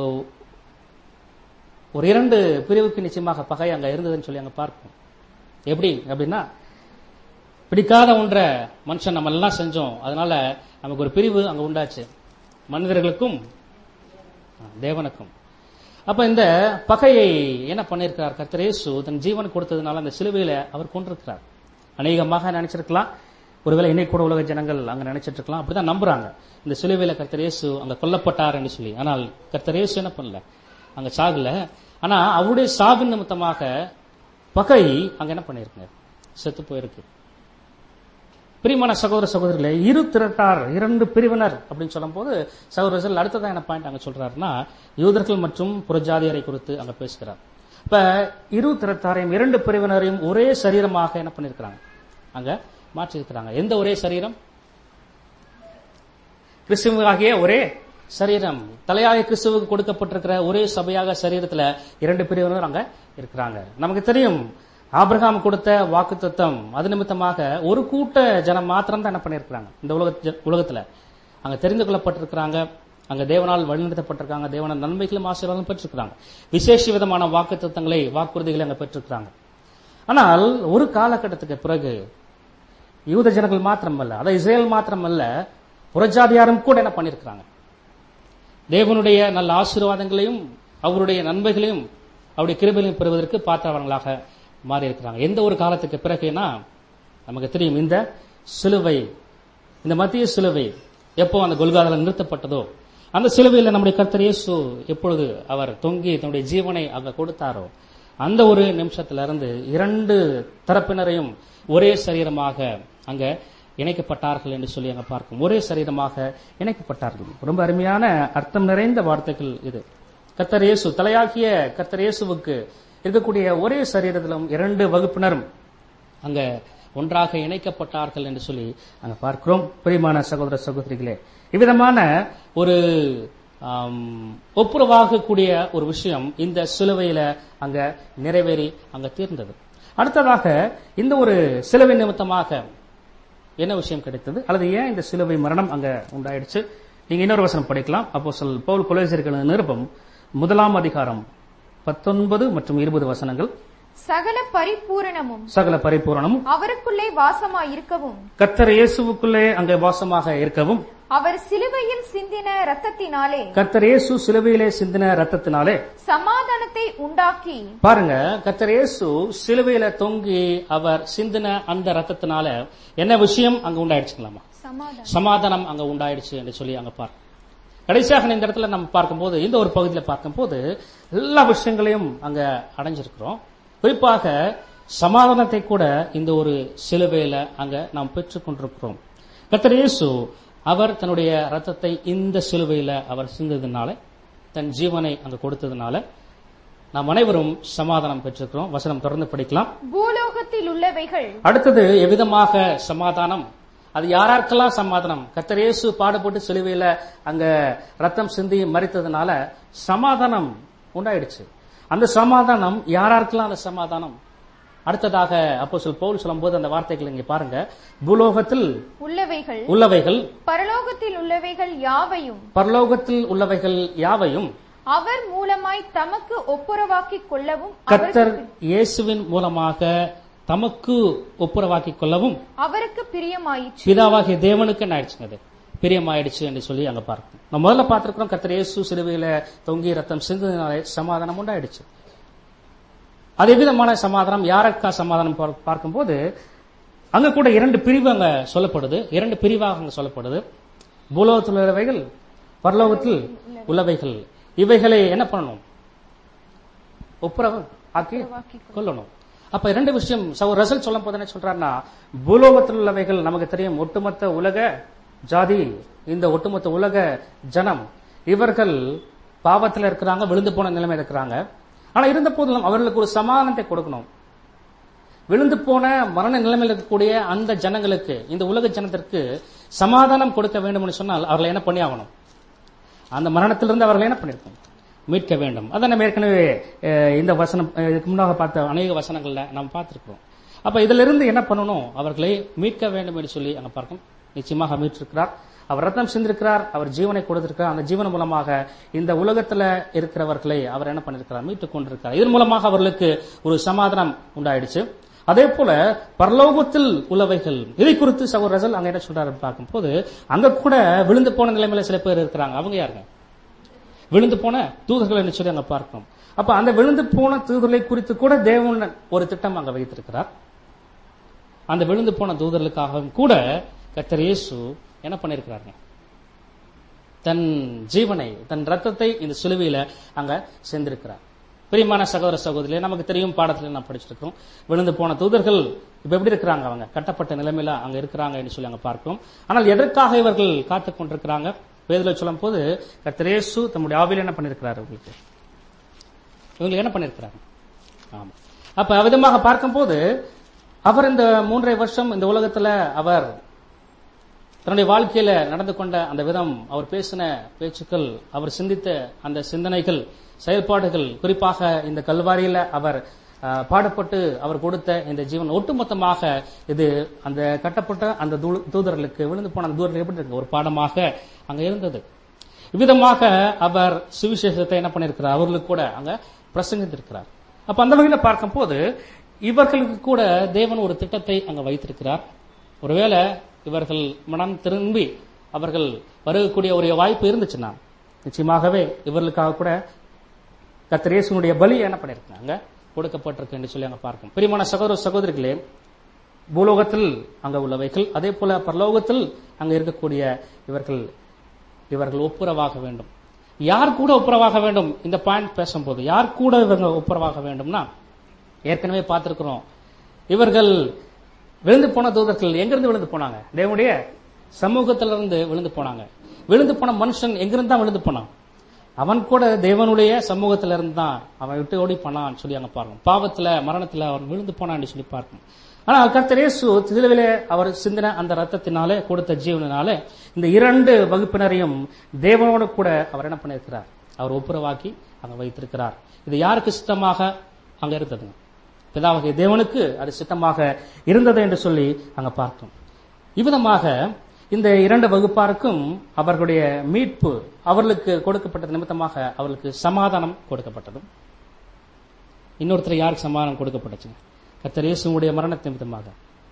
ஒரு இரண்டு பிரிவுக்கு நிச்சயமாக பகை அங்க இருந்ததுன்னு சொல்லி அங்க பார்ப்போம் எப்படி அப்படின்னா பிடிக்காத ஒன்றை மனுஷன் நம்ம எல்லாம் செஞ்சோம் அதனால நமக்கு ஒரு பிரிவு அங்க உண்டாச்சு மனிதர்களுக்கும் தேவனுக்கும் அப்ப இந்த பகையை என்ன பண்ணிருக்கிறார் கர்த்தர் இயேசு தன் ஜீவன் கொடுத்ததுனால அந்த சிலுவையில அவர் கொண்டிருக்கிறார் அநேகமாக நினைச்சிருக்கலாம் ஒருவேளை இன்னைக்கு கூட உலக ஜனங்கள் அங்க நினைச்சிட்டு இருக்கலாம் அப்படிதான் நம்புறாங்க இந்த சிலுவையில கர்த்தர் இயேசு அங்க கொல்லப்பட்டார் என்று சொல்லி ஆனால் கர்த்தர் இயேசு என்ன பண்ணல அங்க சாகல ஆனா அவருடைய சாவின் நிமித்தமாக பகை அங்க என்ன பண்ணிருக்காங்க செத்து போயிருக்கு பிரியமான சகோதர சகோதரிகளே இரு திரட்டார் இரண்டு பிரிவினர் அப்படின்னு சொல்லும்போது சகோதரர்கள் அடுத்ததான் என்ன பாயிண்ட் அங்க சொல்றாருன்னா யூதர்கள் மற்றும் புறஜாதியரை குறித்து அங்க பேசுகிறார் இப்ப இரு திரட்டாரையும் இரண்டு பிரிவினரையும் ஒரே சரீரமாக என்ன பண்ணிருக்கிறாங்க அங்க மாற்றிருக்கிறாங்க எந்த ஒரே சரீரம் கிறிஸ்துவாகிய ஒரே சரீரம் தலையாய கிறிஸ்துவுக்கு கொடுக்கப்பட்டிருக்கிற ஒரே சபையாக சரீரத்துல இரண்டு பிரிவினர் அங்க இருக்கிறாங்க நமக்கு தெரியும் ஆபிரகாம் கொடுத்த வாக்குத்தத்தம் அது நிமித்தமாக ஒரு கூட்ட ஜனம் மாத்திரம் தான் என்ன பண்ணியிருக்கிறாங்க இந்த உலக உலகத்துல அங்க தெரிந்து கொள்ளப்பட்டிருக்கிறாங்க அங்க தேவனால் வழிநடத்தப்பட்டிருக்காங்க தேவன நன்மைகளும் ஆசீர்வாதம் பெற்றிருக்கிறாங்க விசேஷ விதமான வாக்குத்தத்தங்களை வாக்குறுதிகளை அங்க பெற்றிருக்கிறாங்க ஆனால் ஒரு காலகட்டத்துக்கு பிறகு யூத ஜனங்கள் மாத்திரமல்ல அதை இஸ்ரேல் மாத்திரமல்ல புறஜாதியாரும் கூட என்ன பண்ணிருக்கிறாங்க தேவனுடைய நல்ல ஆசீர்வாதங்களையும் அவருடைய நன்மைகளையும் அவருடைய கிருபைகளையும் பெறுவதற்கு பாத்திரவர்களாக மாறி இருக்கிறாங்க எந்த ஒரு காலத்துக்கு பிறகுனா நமக்கு தெரியும் இந்த சிலுவை இந்த மத்திய சிலுவை எப்போ அந்த கொல்காதல நிறுத்தப்பட்டதோ அந்த சிலுவையில் நம்முடைய கர்த்தர் இயேசு எப்பொழுது அவர் தொங்கி தன்னுடைய ஜீவனை அங்க கொடுத்தாரோ அந்த ஒரு நிமிஷத்துல இருந்து இரண்டு தரப்பினரையும் ஒரே சரீரமாக அங்க இணைக்கப்பட்டார்கள் என்று சொல்லி அங்க பார்க்கும் ஒரே சரீரமாக இணைக்கப்பட்டார்கள் ரொம்ப அருமையான அர்த்தம் நிறைந்த வார்த்தைகள் இது கர்த்தர் இயேசு தலையாகிய கர்த்தர் இயேசுவுக்கு இருக்கக்கூடிய ஒரே சரீரத்திலும் இரண்டு வகுப்பினரும் அங்க ஒன்றாக இணைக்கப்பட்டார்கள் என்று சொல்லி அங்க பார்க்கிறோம் பிரியமான சகோதர சகோதரிகளே இவ்விதமான ஒரு ஆம், ஒப்புரவாகக்கூடிய ஒரு விஷயம் இந்த சிலுவையில அங்க நிறைவேறி அங்க தீர்ந்தது அடுத்ததாக இந்த ஒரு சிலுவை நிமித்தமாக என்ன விஷயம் கிடைத்தது அல்லது ஏன் இந்த சிலுவை மரணம் அங்க உண்டாயிடுச்சு நீங்க இன்னொரு வசனம் படிக்கலாம் அப்போ சொல் பவுல் கொலேசியர்கள் நிருபம் முதலாம் அதிகாரம் பத்தொன்பது மற்றும் இருபது வசனங்கள் சகல பரிபூரணமும் சகல பரிபூரணமும் அவருக்குள்ளே வாசமாயிருக்கவும் கர்த்தர் இயேசுவுக்குள்ளே அங்கே வாசமாக இருக்கவும் அவர் சிலுவையில் சிந்தின இரத்தத்தினாலே கர்த்தர் இயேசு சிலுவையிலே சிந்தின ரத்தத்தினாலே சமாதானத்தை உண்டாக்கி பாருங்க கர்த்தர் இயேசு சிலுவையில தொங்கி அவர் சிந்தின அந்த ரத்தத்தினால என்ன விஷயம் அங்க உண்டாயிடுச்சுங்களாமா சமாதானம் சமாதானம் அங்க உண்டாயிடுச்சு என்று சொல்லி அங்க பார்க்க கடைசியாக இந்த இடத்துல நம்ம பார்க்கும்போது இந்த ஒரு பகுதியில் பார்க்கும்போது எல்லா விஷயங்களையும் அங்க அடைஞ்சிருக்கிறோம் குறிப்பாக சமாதானத்தை கூட இந்த ஒரு சிலுவையில அங்க நாம் பெற்றுக் கொண்டிருக்கிறோம் கர்த்தர் இயேசு அவர் தன்னுடைய ரத்தத்தை இந்த சிலுவையில அவர் சிந்ததுனால தன் ஜீவனை அங்க கொடுத்ததுனால நாம் அனைவரும் சமாதானம் பெற்றிருக்கிறோம் வசனம் தொடர்ந்து படிக்கலாம் பூலோகத்தில் உள்ளவைகள் அடுத்தது எவ்விதமாக சமாதானம் அது யாராருக்கெல்லாம் சமாதானம் கர்த்தர் இயேசு பாடுபட்டு சிலுவையில அங்க ரத்தம் சிந்தி மறித்ததுனால சமாதானம் உண்டாயிடுச்சு அந்த சமாதானம் யாராருக்கெல்லாம் அந்த சமாதானம் அடுத்ததாக அப்போ சொல் பவுல் சொல்லும்போது அந்த வார்த்தைகள் இங்க பாருங்க பூலோகத்தில் உள்ளவைகள் உள்ளவைகள் பரலோகத்தில் உள்ளவைகள் யாவையும் பரலோகத்தில் உள்ளவைகள் யாவையும் அவர் மூலமாய் தமக்கு ஒப்புரவாக்கிக் கொள்ளவும் கர்த்தர் அவருக்கு- இயேசுவின் மூலமாக தமக்கு ஒப்புரவாக்கிக் கொள்ளவும் அவருக்கு பிரியமாயிற்று பிதாவாகிய தேவனுக்கு என்ன ஆயிடுச்சுங்க அது பிரியமாயிடுச்சு என்று சொல்லி அங்க பார்க்கணும் நம்ம முதல்ல பார்த்திருக்கிறோம் கர்த்தர் இயேசு சிலுவையில தொங்கி ரத்தம் சிந்ததுனாலே சமாதானம் உண்டாயிடுச்சு அது எவ்விதமான சமாதானம் யாருக்கா சமாதானம் பார்- பார்க்கும்போது அங்க கூட இரண்டு பிரிவு அங்க சொல்லப்படுது இரண்டு பிரிவாக அங்க சொல்லப்படுது பூலோகத்தில் உள்ளவைகள் பரலோகத்தில் உள்ளவைகள் இவைகளை என்ன பண்ணணும் ஒப்புரவு ஆக்கி கொள்ளணும் அப்ப இரண்டு விஷயம் சகோ ரசல் சொல்லும் போது என்ன சொல்றாருன்னா பூலோகத்தில் உள்ளவைகள் நமக்கு தெரியும் ஒட்டுமொத்த உலக ஜாதி இந்த ஒட்டுமொத்த உலக ஜனம் இவர்கள் பாவத்தில் இருக்கிறாங்க விழுந்து போன நிலைமை இருக்கிறாங்க ஆனா இருந்த போதிலும் அவர்களுக்கு ஒரு சமாதானத்தை கொடுக்கணும் விழுந்து போன மரண நிலைமையில் இருக்கக்கூடிய அந்த ஜனங்களுக்கு இந்த உலக ஜனத்திற்கு சமாதானம் கொடுக்க வேண்டும் என்று சொன்னால் அவர்களை என்ன பண்ணி ஆகணும் அந்த மரணத்திலிருந்து அவர்களை என்ன பண்ணிருக்கோம் மீட்க வேண்டும் அதை நம்ம ஏற்கனவே அஹ், இந்த வசனம் அஹ், இதுக்கு முன்னாக பார்த்த அநேக வசனங்கள்ல நாம் பார்த்திருக்கிறோம் அப்ப இதிலிருந்து என்ன பண்ணணும் அவர்களை மீட்க வேண்டும் என்று சொல்லி அங்க பார்க்கும் நிச்சயமாக மீட்டிருக்கிறார் அவர் ரத்தம் சிந்திருக்கிறார் அவர் ஜீவனை கொடுத்திருக்கிறார் அந்த ஜீவன் மூலமாக இந்த உலகத்துல இருக்கிறவர்களை அவர் என்ன பண்ணிருக்கிறார் மீட்டுக் கொண்டிருக்கிறார் இதன் மூலமாக அவர்களுக்கு ஒரு சமாதானம் உண்டாயிடுச்சு அதே போல பரலோகத்தில் உள்ளவைகள் இதை குறித்து சகோதர ரசல் அங்க என்ன சொல்றாரு பார்க்கும்போது அங்க கூட விழுந்து போன நிலைமையில சில பேர் இருக்கிறாங்க அவங்க யாருங்க விழுந்து போன தூதர்கள் என்று சொல்லி அங்க பார்க்கிறோம் அப்ப அந்த விழுந்து போன தூதர்களை குறித்து கூட தேவன் ஒரு திட்டம் அங்க வைத்திருக்கிறார் அந்த விழுந்து போன தூதர்களுக்காகவும் கூட கர்த்தர் இயேசு என்ன பண்ணிருக்கிறாருங்க தன் ஜீவனை தன் ரத்தத்தை இந்த சிலுவையில அங்க சென்றிருக்கிறார் பிரியமான சகோதர சகோதரிகளே நமக்கு தெரியும் பாடத்துல நான் படிச்சிருக்கோம் விழுந்து போன தூதர்கள் இப்ப எப்படி இருக்கிறாங்க அவங்க கட்டப்பட்ட நிலைமையில அங்க இருக்கிறாங்க என்று சொல்லி அங்க பார்க்கிறோம் ஆனால் எதற்காக இவர்கள் காத்து கொண்டிருக்கிறாங்க வேதில சொல்லும் போது கர்த்தரேசு தம்முடைய ஆவியில் என்ன பண்ணிருக்கிறாரு உங்களுக்கு இவங்களுக்கு என்ன பண்ணிருக்கிறாங்க ஆமா அப்ப அவ்விதமாக பார்க்கும்போது அவர் இந்த மூன்றரை வருஷம் இந்த உலகத்துல அவர் தன்னுடைய வாழ்க்கையில நடந்து கொண்ட அந்த விதம் அவர் பேசின பேச்சுக்கள் அவர் சிந்தித்த அந்த சிந்தனைகள் செயல்பாடுகள் குறிப்பாக இந்த கல்வாரியில அவர் அஹ், பாடுபட்டு அவர் கொடுத்த இந்த ஜீவன் ஒட்டுமொத்தமாக இது அந்த கட்டப்பட்ட அந்த தூ- தூதர்களுக்கு விழுந்து போன அந்த தூதர்கள் எப்படி இருக்கு ஒரு பாடமாக அங்க இருந்தது இவ்விதமாக அவர் சுவிசேஷத்தை என்ன பண்ணிருக்கிறார் அவர்களுக்கு கூட அங்க பிரசங்கித்திருக்கிறார் அப்ப அந்த வகையில பார்க்கும்போது இவர்களுக்கு கூட தேவன் ஒரு திட்டத்தை அங்க வைத்திருக்கிறார் ஒருவேளை இவர்கள் மனம் திரும்பி அவர்கள் வருகக்கூடிய ஒரு வாய்ப்பு இருந்துச்சுன்னா நிச்சயமாகவே இவர்களுக்காக கூட கர்த்தர் இயேசுனுடைய பலி என்ன பண்ணிருக்காங்க கொடுக்கப்பட்டிருக்கு என்று சொல்லி அங்க பார்க்கும் பிரியமான சகோதர சகோதரிகளே பூலோகத்தில் அங்க உள்ளவைகள் அதே போல பரலோகத்தில் அங்க இருக்கக்கூடிய இவர்கள் இவர்கள் ஒப்புரவாக வேண்டும் யார் கூட ஒப்புரவாக வேண்டும் இந்த பாயிண்ட் பேசும்போது யார் கூட இவங்க ஒப்புரவாக வேண்டும்னா ஏற்கனவே பார்த்திருக்கிறோம் இவர்கள் விழுந்து போன தூதர்கள் எங்கிருந்து விழுந்து போனாங்க தேவனுடைய சமூகத்திலிருந்து விழுந்து போனாங்க விழுந்து போன மனுஷன் எங்கிருந்து தான் விழுந்து போனான் அவன் கூட தேவனுடைய சமூகத்தில இருந்து தான் அவன் விட்டு ஓடி போனான்னு சொல்லி அங்க பார்க்கணும் பாவத்துல மரணத்துல அவன் விழுந்து போனான்னு சொல்லி பார்க்கணும் ஆனால் கர்த்தர் இயேசு சிலுவிலே அவர் சிந்தின அந்த ரத்தத்தினாலே கொடுத்த ஜீவனாலே இந்த இரண்டு வகுப்பினரையும் தேவனோடு கூட அவர் என்ன பண்ணியிருக்கிறார் அவர் ஒப்புரவாக்கி அங்க வைத்திருக்கிறார் இது யாருக்கு சித்தமாக அங்க இருந்ததுங்க பிதாவாகிய தேவனுக்கு அது சித்தமாக இருந்தது என்று சொல்லி அங்க பார்த்தோம் இவ்விதமாக இந்த இரண்டு வகுப்பாருக்கும் அவர்களுடைய மீட்பு அவர்களுக்கு கொடுக்கப்பட்டது நிமித்தமாக அவர்களுக்கு சமாதானம் கொடுக்கப்பட்டது இன்னொருத்தர் யாருக்கு சமாதானம் கொடுக்கப்பட்டுச்சுங்க கர்த்தர் இயேசுவுடைய மரண நிமித்தமாக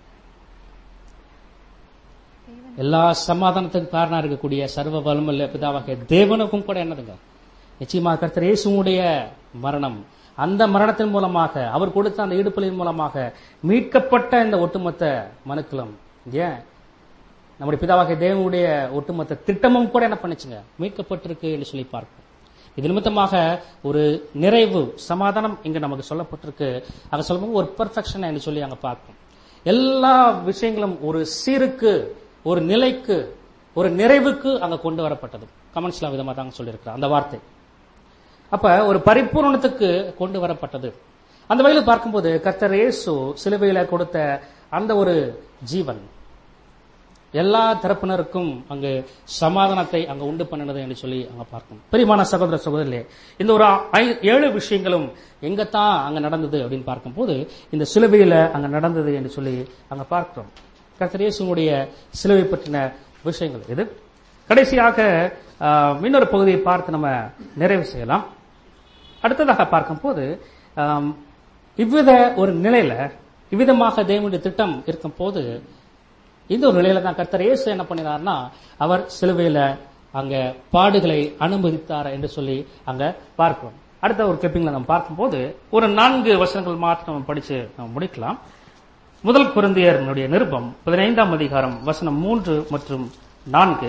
எல்லா சமாதானத்துக்கு காரணம் இருக்கக்கூடிய சர்வ வலுமல்ல பிதாவாகிய தேவனுக்கும் கூட என்னதுங்க நிச்சயமாக கர்த்தர் இயேசுவுடைய மரணம் அந்த மரணத்தின் மூலமாக அவர் கொடுத்த அந்த இடுப்பலின் மூலமாக மீட்கப்பட்ட இந்த ஒட்டுமொத்த மனுக்களும் ஏன் நம்முடைய பிதாவாகிய தேவனுடைய ஒட்டுமொத்த திட்டமும் கூட என்ன பண்ணுச்சுங்க மீட்கப்பட்டிருக்கு என்று சொல்லி பார்ப்போம் இது நிமித்தமாக ஒரு நிறைவு சமாதானம் இங்க நமக்கு சொல்லப்பட்டிருக்கு அங்க சொல்லும்போது ஒரு பெர்ஃபெக்ஷன் என்று சொல்லி அங்க பார்ப்போம் எல்லா விஷயங்களும் ஒரு சீருக்கு ஒரு நிலைக்கு ஒரு நிறைவுக்கு அங்க கொண்டு வரப்பட்டது கமெண்ட்ஸ்ல விதமா தாங்க சொல்லியிருக்கிறார் அந்த வார்த்தை அப்ப ஒரு பரிபூரணத்துக்கு கொண்டு வரப்பட்டது அந்த வகையில் பார்க்கும்போது கர்த்தர் இயேசு சிலுவையில கொடுத்த அந்த ஒரு ஜீவன் எல்லா தரப்பினருக்கும் அங்கு சமாதானத்தை அங்க உண்டு பண்ணினது என்று சொல்லி அங்க பார்க்கணும் பெரியமான சகோதர சகோதரிலே இந்த ஒரு ஐ- ஏழு விஷயங்களும் எங்கத்தான் அங்க நடந்தது அப்படின்னு பார்க்கும்போது இந்த சிலுவையில அங்க நடந்தது என்று சொல்லி அங்க பார்க்கிறோம் கர்த்தர் இயேசுவுடைய சிலுவை பற்றின விஷயங்கள் இது கடைசியாக ஆஹ், இன்னொரு பகுதியை பார்த்து நம்ம நிறைவு செய்யலாம் அடுத்ததாக பார்க்கும்போது ஆம், இவ்வித ஒரு நிலையில இவ்விதமாக தேவனுடைய திட்டம் இருக்கும் போது இந்த ஒரு நிலையில தான் கர்த்தர் இயேசு என்ன பண்ணினார்னா அவர் சிலுவையில அங்க பாடுகளை அனுமதித்தார் என்று சொல்லி அங்க பார்க்கிறோம் அடுத்த ஒரு கிளிப்பிங்ல நம்ம பார்க்கும்போது ஒரு நான்கு வசனங்கள் மாத்திரம் நம்ம படிச்சு நம்ம முடிக்கலாம் முதல் குருந்தியர்களுடைய நிருபம் பதினைந்தாம் அதிகாரம் வசனம் மூன்று மற்றும் நான்கு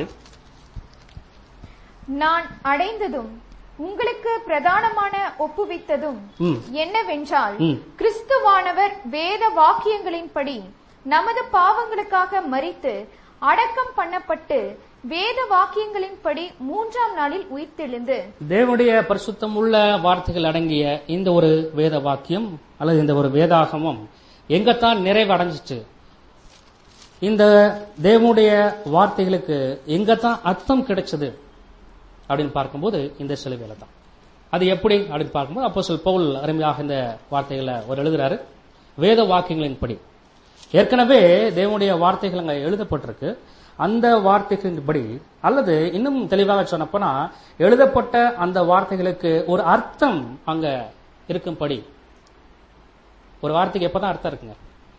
நான் அடைந்ததும் உங்களுக்கு பிரதானமான ஒப்புவித்ததும் ம். என்னவென்றால் ம். கிறிஸ்துவானவர் வேத வாக்கியங்களின்படி நமது பாவங்களுக்காக மரித்து அடக்கம் பண்ணப்பட்டு வேத வாக்கியங்களின்படி மூன்றாம் நாளில் உயிர்த்தெழுந்து தேவனுடைய பரிசுத்தம் உள்ள வார்த்தைகள் அடங்கிய இந்த ஒரு வேத வாக்கியம் அல்லது இந்த ஒரு வேதாகமம் எங்கத்தான் நிறைவடைஞ்சிச்சு இந்த தேவனுடைய வார்த்தைகளுக்கு எங்கத்தான் அர்த்தம் கிடைச்சது அப்படின்னு பார்க்கும்போது இந்த சிலுவையில தான் அது எப்படி அப்படின்னு பார்க்கும்போது அப்போ சொல் பவுல் அருமையாக இந்த வார்த்தைகளை ஒரு எழுதுறாரு வேத வாக்கியங்களின்படி ஏற்கனவே தேவனுடைய வார்த்தைகள் அங்க எழுதப்பட்டிருக்கு அந்த வார்த்தைகளின்படி அல்லது இன்னும் தெளிவாக சொன்னப்போனா எழுதப்பட்ட அந்த வார்த்தைகளுக்கு ஒரு அர்த்தம் அங்க இருக்கும்படி ஒரு வார்த்தைக்கு எப்பதான் அர்த்தம் இருக்குங்க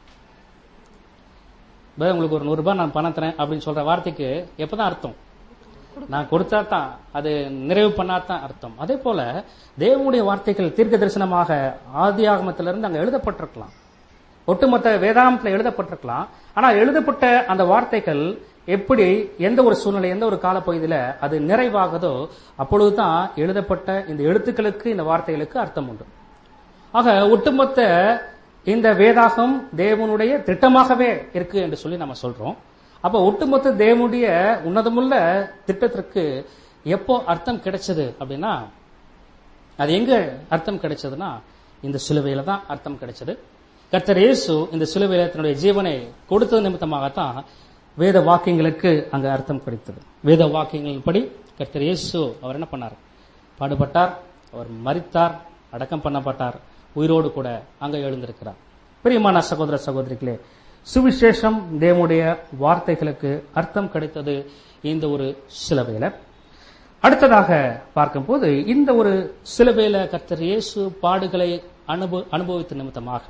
பே, உங்களுக்கு ஒரு நூறு ரூபாய் நான் பணம் தரேன் அப்படின்னு சொல்ற வார்த்தைக்கு எப்பதான் அர்த்தம் நான் கொடுத்தா தான் அது நிறைவு பண்ணா தான் அர்த்தம் அதே போல தேவனுடைய வார்த்தைகள் தீர்க்க தரிசனமாக ஆதி ஆகமத்திலிருந்து அங்க எழுதப்பட்டிருக்கலாம் ஒட்டுமொத்த வேதாந்தத்துல எழுதப்பட்டிருக்கலாம் ஆனா எழுதப்பட்ட அந்த வார்த்தைகள் எப்படி எந்த ஒரு சூழ்நிலை எந்த ஒரு காலப்பகுதியில அது நிறைவாகுதோ அப்பொழுதுதான் எழுதப்பட்ட இந்த எழுத்துக்களுக்கு இந்த வார்த்தைகளுக்கு அர்த்தம் உண்டு ஆக ஒட்டுமொத்த இந்த வேதாகம் தேவனுடைய திட்டமாகவே இருக்கு என்று சொல்லி நம்ம சொல்றோம் அப்ப ஒட்டுமொத்த தேவனுடைய உன்னதமுள்ள திட்டத்திற்கு எப்போ அர்த்தம் கிடைச்சது அப்படின்னா அது எங்க அர்த்தம் கிடைச்சதுன்னா இந்த சிலுவையில தான் அர்த்தம் கிடைச்சது கர்த்தர் இயேசு இந்த சிலுவையில தன்னுடைய ஜீவனை கொடுத்தது நிமித்தமாகத்தான் வேத வாக்கியங்களுக்கு அங்க அர்த்தம் கிடைத்தது வேத வாக்கியங்களின்படி கர்த்தர் இயேசு அவர் என்ன பண்ணார் பாடுபட்டார் அவர் மரித்தார் அடக்கம் பண்ணப்பட்டார் உயிரோடு கூட அங்க எழுந்திருக்கிறார் பிரியமான சகோதர சகோதரிகளே சுவிசேஷம் தேவனுடைய வார்த்தைகளுக்கு அர்த்தம் கிடைத்தது இந்த ஒரு சிலுவையில அடுத்ததாக பார்க்கும்போது இந்த ஒரு சிலுவையில கர்த்தர் இயேசு பாடுகளை அனுபவ அனுபவித்த நிமித்தமாக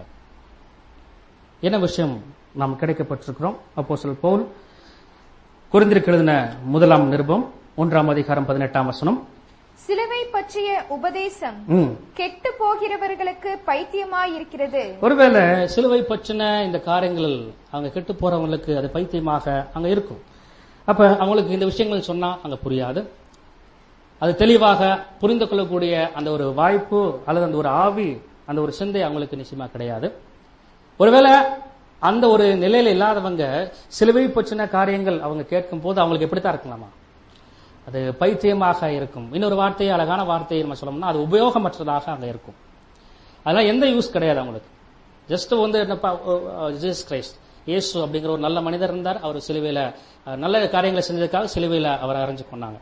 என்ன விஷயம் நாம் கிடைக்கப்பட்டிருக்கிறோம் அப்போ சொல் பவுல் குறிந்திருக்கு எழுதின முதலாம் நிருபம் ஒன்றாம் அதிகாரம் பதினெட்டாம் வசனம் சிலுவை பற்றிய உபதேசம் ம். கெட்டு போகிறவர்களுக்கு பைத்தியமாயிருக்கிறது ஒருவேளை சிலுவை பற்றின இந்த காரியங்கள் அவங்க கெட்டு போறவங்களுக்கு அது பைத்தியமாக அங்க இருக்கும் அப்ப அவங்களுக்கு இந்த விஷயங்கள் சொன்னா அங்க புரியாது அது தெளிவாக புரிந்து கொள்ளக்கூடிய அந்த ஒரு வாய்ப்பு அல்லது அந்த ஒரு ஆவி அந்த ஒரு சிந்தை அவங்களுக்கு நிச்சயமா கிடையாது ஒருவேளை அந்த ஒரு நிலையில இல்லாதவங்க சிலுவை பற்றின காரியங்கள் அவங்க கேட்கும் போது அவங்களுக்கு எப்படித்தான் இருக்கலாமா அது பைத்தியமாக இருக்கும் இன்னொரு வார்த்தை அழகான வார்த்தையை நம்ம சொல்லணும்னா அது உபயோகமற்றதாக அங்க இருக்கும் அதெல்லாம் எந்த யூஸ் கிடையாது அவங்களுக்கு ஜஸ்ட் வந்து என்னப்பா ஜீசஸ் கிரைஸ்ட் இயேசு அப்படிங்கிற ஒரு நல்ல மனிதர் இருந்தார் அவர் சிலுவையில அஹ், நல்ல காரியங்களை செஞ்சதுக்காக சிலுவையில அவர் அரைஞ்சு கொண்டாங்க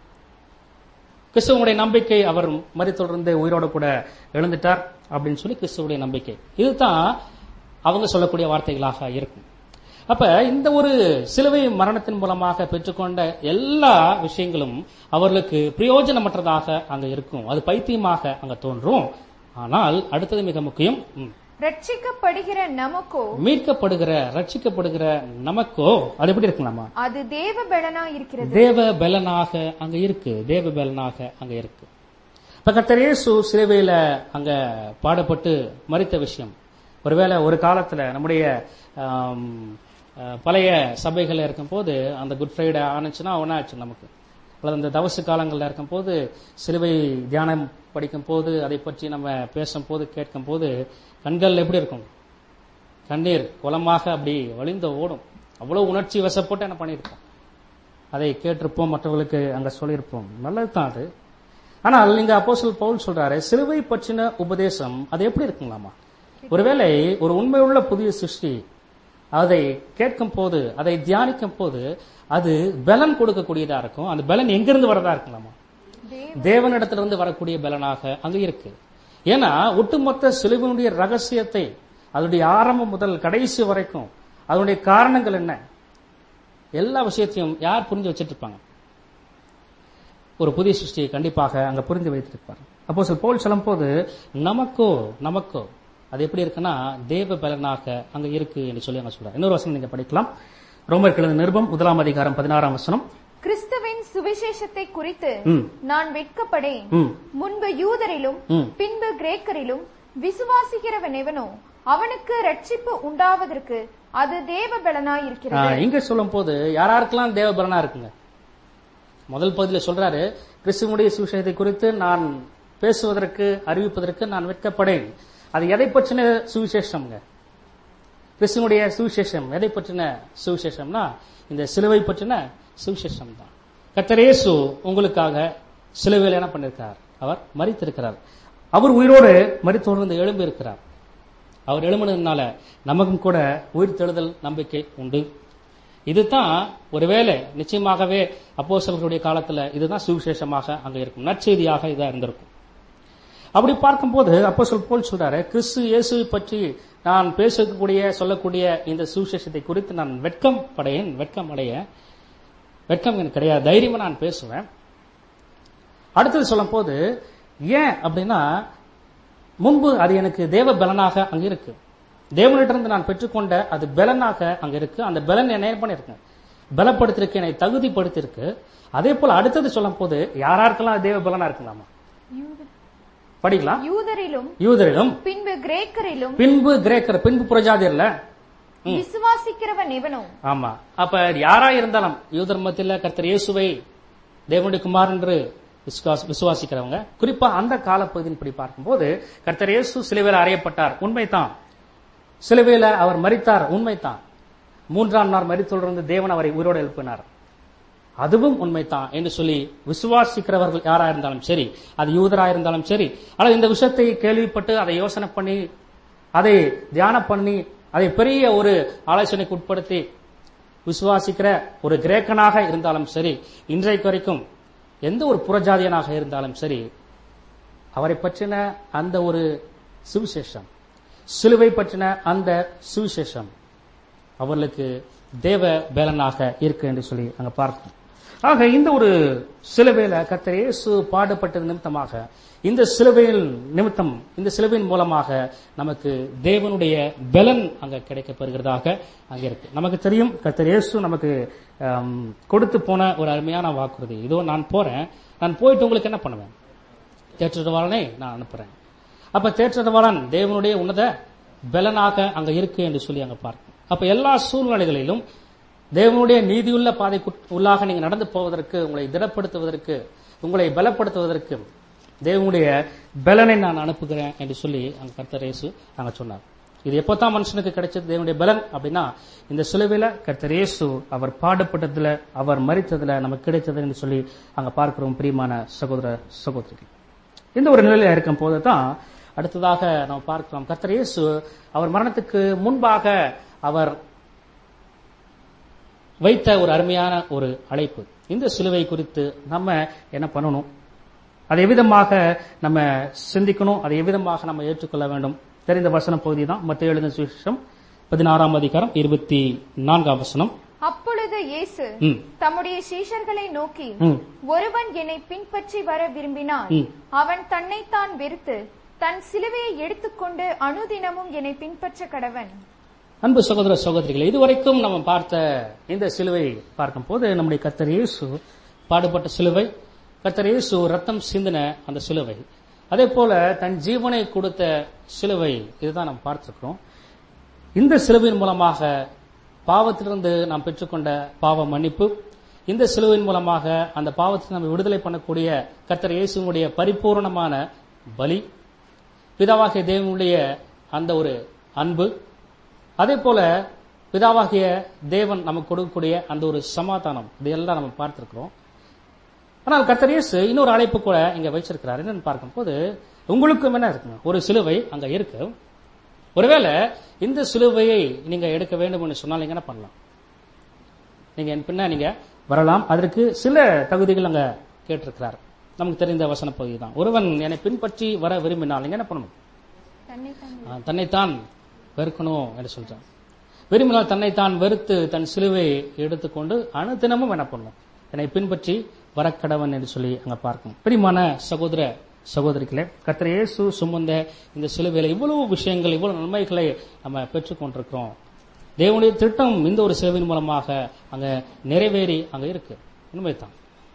கிறிஸ்துவனுடைய நம்பிக்கை அவர் மறித்தொடர்ந்து உயிரோட கூட எழுந்துட்டார் அப்படின்னு சொல்லி கிறிஸ்துவுடைய நம்பிக்கை இதுதான் அவங்க சொல்லக்கூடிய வார்த்தைகளாக இருக்கும் அப்ப இந்த ஒரு சிலுவை மரணத்தின் மூலமாக பெற்றுக்கொண்ட எல்லா விஷயங்களும் அவர்களுக்கு பிரயோஜனமற்றதாக அங்க இருக்கும் அது பைத்தியமாக அங்க தோன்றும் ஆனால் அடுத்தது மிக முக்கியம் ம். ரட்சிக்கப்படுகிற நமக்கோ மீட்கப்படுகிற ரட்சிக்கப்படுகிற நமக்கோ அது எப்படி இருக்கலாமா அது தேவ பலனா இருக்கிறது தேவ பலனாக அங்க இருக்கு தேவ பலனாக அங்க இருக்கு இப்ப கர்த்தர் இயேசு சிலுவையில அங்க பாடப்பட்டு மறித்த விஷயம் ஒருவேளை ஒரு காலத்துல நம்முடைய ஆம், அஹ், பழைய சபைகள்ல இருக்கும்போது அந்த குட் ஃப்ரைடே ஆனிச்சுன்னா ஒன்னாச்சு நமக்கு அல்லது அந்த தவசு காலங்கள்ல இருக்கும்போது சிலுவை தியானம் படிக்கும் போது அதை பற்றி நம்ம பேசும்போது கேட்கும் போது கண்கள் எப்படி இருக்கும் கண்ணீர் குளமாக அப்படி வழிந்து ஓடும் அவ்வளவு உணர்ச்சி வசப்பட்டு என்ன பண்ணியிருப்போம் அதை கேட்டிருப்போம் மற்றவர்களுக்கு அங்க சொல்லியிருப்போம் நல்லதுதான் அது ஆனால் இங்க அப்போஸ்தலர் பவுல் சொல்றாரு சிலுவை பற்றின உபதேசம் அது எப்படி இருக்குங்களாமா ஒருவேளை ஒரு உண்மையுள்ள புதிய சிருஷ்டி அதை கேட்கும் போது அதை தியானிக்கும் போது அது பலன் கொடுக்கக்கூடியதா இருக்கும் அந்த பலன் எங்கிருந்து வரதா இருக்குங்களாமா தேவ தேவனிடத்திலிருந்து வரக்கூடிய பலனாக அங்க இருக்கு ஏன்னா ஒட்டுமொத்த சிலுவையினுடைய ரகசியத்தை அதனுடைய ஆரம்பம் முதல் கடைசி வரைக்கும் அதனுடைய காரணங்கள் என்ன எல்லா விஷயத்தையும் யார் புரிஞ்சு வச்சிட்டு இருப்பாங்க ஒரு புதிய சிருஷ்டியை கண்டிப்பாக அங்க புரிந்து வைத்திருப்பார் அப்போ சில போல் சொல்லும் போது நமக்கோ நமக்கோ அது எப்படி இருக்குன்னா தேவ பலனாக அங்க இருக்கு என்று சொல்லி அங்க சொல்றாரு இன்னொரு வசனம் நீங்க படிக்கலாம் ரோமர் கிழந்த நிருபம் முதலாம் அதிகாரம் பதினாறாம் வசனம் கிறிஸ்துவின் சுவிசேஷத்தை குறித்து ம் நான் வெட்கப்படேன் ம் முன்பு யூதரிலும் ம் பின்பு கிரேக்கரிலும் விசுவாசிக்கிறவன் எவனோ அவனுக்கு ரட்சிப்பு உண்டாவதற்கு அது தேவ பலனாயிருக்கிறது ஆஹ், இங்க சொல்லும் போது யாராருக்கெல்லாம் தேவபலனா இருக்குங்க முதல் பகுதியில சொல்றாரு கிறிஸ்துவனுடைய சுவிசேஷத்தை குறித்து நான் பேசுவதற்கு அறிவிப்பதற்கு நான் வெட்கப்படேன் அது எதை பற்றின சுவிசேஷம்ங்க கிறிஸ்துவனுடைய சுவிசேஷம் எதை பற்றின சுவிசேஷம்னா இந்த சிலுவை பற்றின சுவிசேஷம் தான் கத்தரேசு உங்களுக்காக சிலுவையில் என்ன பண்ணிருக்கார் அவர் மறித்திருக்கிறார் அவர் உயிரோடு மறித்தோர்ந்து எழும்பி இருக்கிறார் அவர் எழும்பினதுனால நமக்கும் கூட உயிர் தெழுதல் நம்பிக்கை உண்டு இதுதான் ஒருவேளை நிச்சயமாகவே அப்போஸ்தலர்களுடைய காலத்துல இதுதான் சுவிசேஷமாக அங்க இருக்கும் நற்செய்தியாக இதா இருந்திருக்கும் அப்படி பார்க்கும்போது அப்போஸ்தலர் போல் சொல்றாரு கிறிஸ்து இயேசுவை பற்றி நான் பேசக்கூடிய சொல்லக்கூடிய இந்த சுவிசேஷத்தை குறித்து நான் வெட்கம் படையேன் வெட்கம் அடைய வெட்கம் எனக்கு கிடையாது தைரியமா நான் பேசுவேன் அடுத்தது சொல்லும் போது ஏன் அப்படின்னா முன்பு அது எனக்கு தேவ பலனாக அங்க இருக்கு தேவனிடமிருந்து நான் பெற்றுக்கொண்ட அது பலனாக அங்க இருக்கு அந்த பலன் என்ன பண்ணிருக்கேன் பலப்படுத்திருக்கு என்னை தகுதிப்படுத்திருக்கு அதே போல அடுத்தது சொல்லும் போது யாராருக்கெல்லாம் அது தேவ பலனா இருக்கலாமா யூத- படிக்கலாம் யூதரிலும் யூதரிலும் பின்பு கிரேக்கரிலும் பின்பு கிரேக்கர் பின்பு புரஜாதியர்ல விசுவாசிக்கிறவன் எவனோ ஆமா அப்ப யாரா இருந்தாலும் யூதர் மத்தியில கர்த்தர் இயேசுவை தேவனுடைய குமார் என்று விசுவாஸ்- விசுவாசிக்கிறவங்க குறிப்பா அந்த காலப்பகுதியின்படி பார்க்கும்போது கர்த்தர் இயேசு சிலுவையில் அறையப்பட்டார் உண்மைதான் சிலுவையில அவர் மரித்தார் உண்மைதான் மூன்றாம் நாள் மரித்தொடர்ந்து தேவன் அவரை உயிரோடு எழுப்பினார் அதுவும் உண்மைதான் என்று சொல்லி விசுவாசிக்கிறவர்கள் யாரா இருந்தாலும் சரி அது யூதரா இருந்தாலும் சரி ஆனால் இந்த விஷயத்தை கேள்விப்பட்டு அதை யோசனை பண்ணி அதை தியானம் பண்ணி அதை பெரிய ஒரு ஆலோசனைக்கு உட்படுத்தி விசுவாசிக்கிற ஒரு கிரேக்கனாக இருந்தாலும் சரி இன்றைக்கு வரைக்கும் எந்த ஒரு புறஜாதியனாக இருந்தாலும் சரி அவரை பற்றின அந்த ஒரு சுவிசேஷம் சிலுவை பற்றின அந்த சுவிசேஷம் அவர்களுக்கு தேவ பேலனாக இருக்கு என்று சொல்லி அங்க பார்க்கணும் ஆக இந்த ஒரு சிலுவையில கர்த்தர் இயேசு பாடுபட்டது நிமித்தமாக இந்த சிலுவையில் நிமித்தம் இந்த சிலுவையின் மூலமாக நமக்கு தேவனுடைய பலன் அங்க கிடைக்கப்பெறுகிறதாக அங்க இருக்கு நமக்கு தெரியும் கர்த்தர் இயேசு நமக்கு ஆம், கொடுத்து போன ஒரு அருமையான வாக்குறுதி இதோ நான் போறேன் நான் போயிட்டு உங்களுக்கு என்ன பண்ணுவேன் தேற்றவாளனை நான் அனுப்புறேன் அப்ப தேற்றவாளன் தேவனுடைய உன்னத பலனாக அங்க இருக்கு என்று சொல்லி அங்க பார்க்கணும் அப்ப எல்லா சூழ்நிலைகளிலும் தேவனுடைய நீதியுள்ள பாதைக்கு உள்ளாக நீங்க நடந்து போவதற்கு உங்களை திடப்படுத்துவதற்கு உங்களை பலப்படுத்துவதற்கு தேவனுடைய பலனை நான் அனுப்புகிறேன் என்று சொல்லி அங்க கர்த்தர் இயேசு அங்க சொன்னார் இது எப்பதான் மனுஷனுக்கு கிடைச்சது தேவனுடைய பலன் அப்படின்னா இந்த சிலுவையில கர்த்தர் இயேசு அவர் பாடுபட்டதுல அவர் மரித்ததுல நமக்கு கிடைத்தது என்று சொல்லி அங்க பார்க்கிறோம் பிரியமான சகோதர சகோதரிகள் இந்த ஒரு நிலையில இருக்கும் போது தான் அடுத்ததாக நாம் பார்க்கிறோம் கர்த்தர் இயேசு அவர் மரணத்துக்கு முன்பாக அவர் வைத்த ஒரு அருமையான ஒரு அழைப்பு இந்த சிலுவை குறித்து நம்ம என்ன பண்ணணும் அதை எவ்விதமாக நம்ம சிந்திக்கணும் அதை எவ்விதமாக நம்ம ஏற்றுக்கொள்ள வேண்டும் தெரிந்த வசன பகுதி தான் மத்திய எழுதின சுவிசேஷம் பதினாறாம் அதிகாரம் இருபத்தி நான்காம் வசனம் அப்பொழுது இயேசு ம், தம்முடைய சீஷர்களை நோக்கி ம், ஒருவன் என்னை பின்பற்றி வர விரும்பினால் ம். அவன் தன்னைத்தான் வெறுத்து தன் சிலுவையை எடுத்துக்கொண்டு அனுதினமும் என்னை பின்பற்ற கடவன் அன்பு சகோதர சகோதரிகளே இதுவரைக்கும் நம்ம பார்த்த இந்த சிலுவை பார்க்கும்போது நம்முடைய கர்த்தர் இயேசு பாடுபட்ட சிலுவை கர்த்தர் இயேசு ரத்தம் சிந்தின அந்த சிலுவை அதே போல தன் ஜீவனை கொடுத்த சிலுவை இதுதான் நாம் பார்த்திருக்கிறோம் இந்த சிலுவையின் மூலமாக பாவத்திலிருந்து நாம் பெற்றுக்கொண்ட பாவ மன்னிப்பு இந்த சிலுவையின் மூலமாக அந்த பாவத்தை நம்ம விடுதலை பண்ணக்கூடிய கர்த்தர் இயேசுனுடைய பரிபூர்ணமான பலி பிதாவாகிய தேவனுடைய அந்த ஒரு அன்பு அதே போல பிதாவாகிய தேவன் நமக்கு கொடுக்கக்கூடிய அந்த ஒரு சமாதானம் இதையெல்லாம் நம்ம பார்த்திருக்கிறோம் ஆனால் கர்த்தர் இயேசு இன்னொரு அழைப்பு கூட இங்க வச்சிருக்கிறார் என்னன்னு பார்க்கும்போது உங்களுக்கும் என்ன இருக்குங்க ஒரு சிலுவை அங்க இருக்கு ஒருவேளை இந்த சிலுவையை நீங்க எடுக்க வேண்டும் என்று சொன்னால் நீங்க என்ன பண்ணலாம் நீங்க என் பின்ன நீங்க வரலாம் அதற்கு சில தகுதிகள் அங்க கேட்டிருக்கிறார் நமக்கு தெரிந்த வசன பகுதி தான் ஒருவன் என்னை பின்பற்றி வர விரும்பினால் நீங்க என்ன பண்ணணும் தன்னைத்தான் ஆஹ் தன்னைத்தான் வெறுக்கணும் என்று சொல்றான் விரும்பினால் தன்னைத்தான் வெறுத்து தன் சிலுவை எடுத்துக்கொண்டு அனுதினமும் என்ன பண்ணும் என்னை பின்பற்றி வரக்கடவன் என்று சொல்லி அங்க பார்க்கணும் பிரியமான சகோதர சகோதரிகளே கர்த்தர் இயேசு சுமந்த இந்த சிலுவையில இவ்வளவு விஷயங்கள் இவ்வளவு நன்மைகளை நம்ம பெற்றுக்கொண்டிருக்கிறோம் தேவனுடைய திட்டம் இந்த ஒரு சேவையின் மூலமாக அங்க நிறைவேறி அங்க இருக்கு உண்மைதான்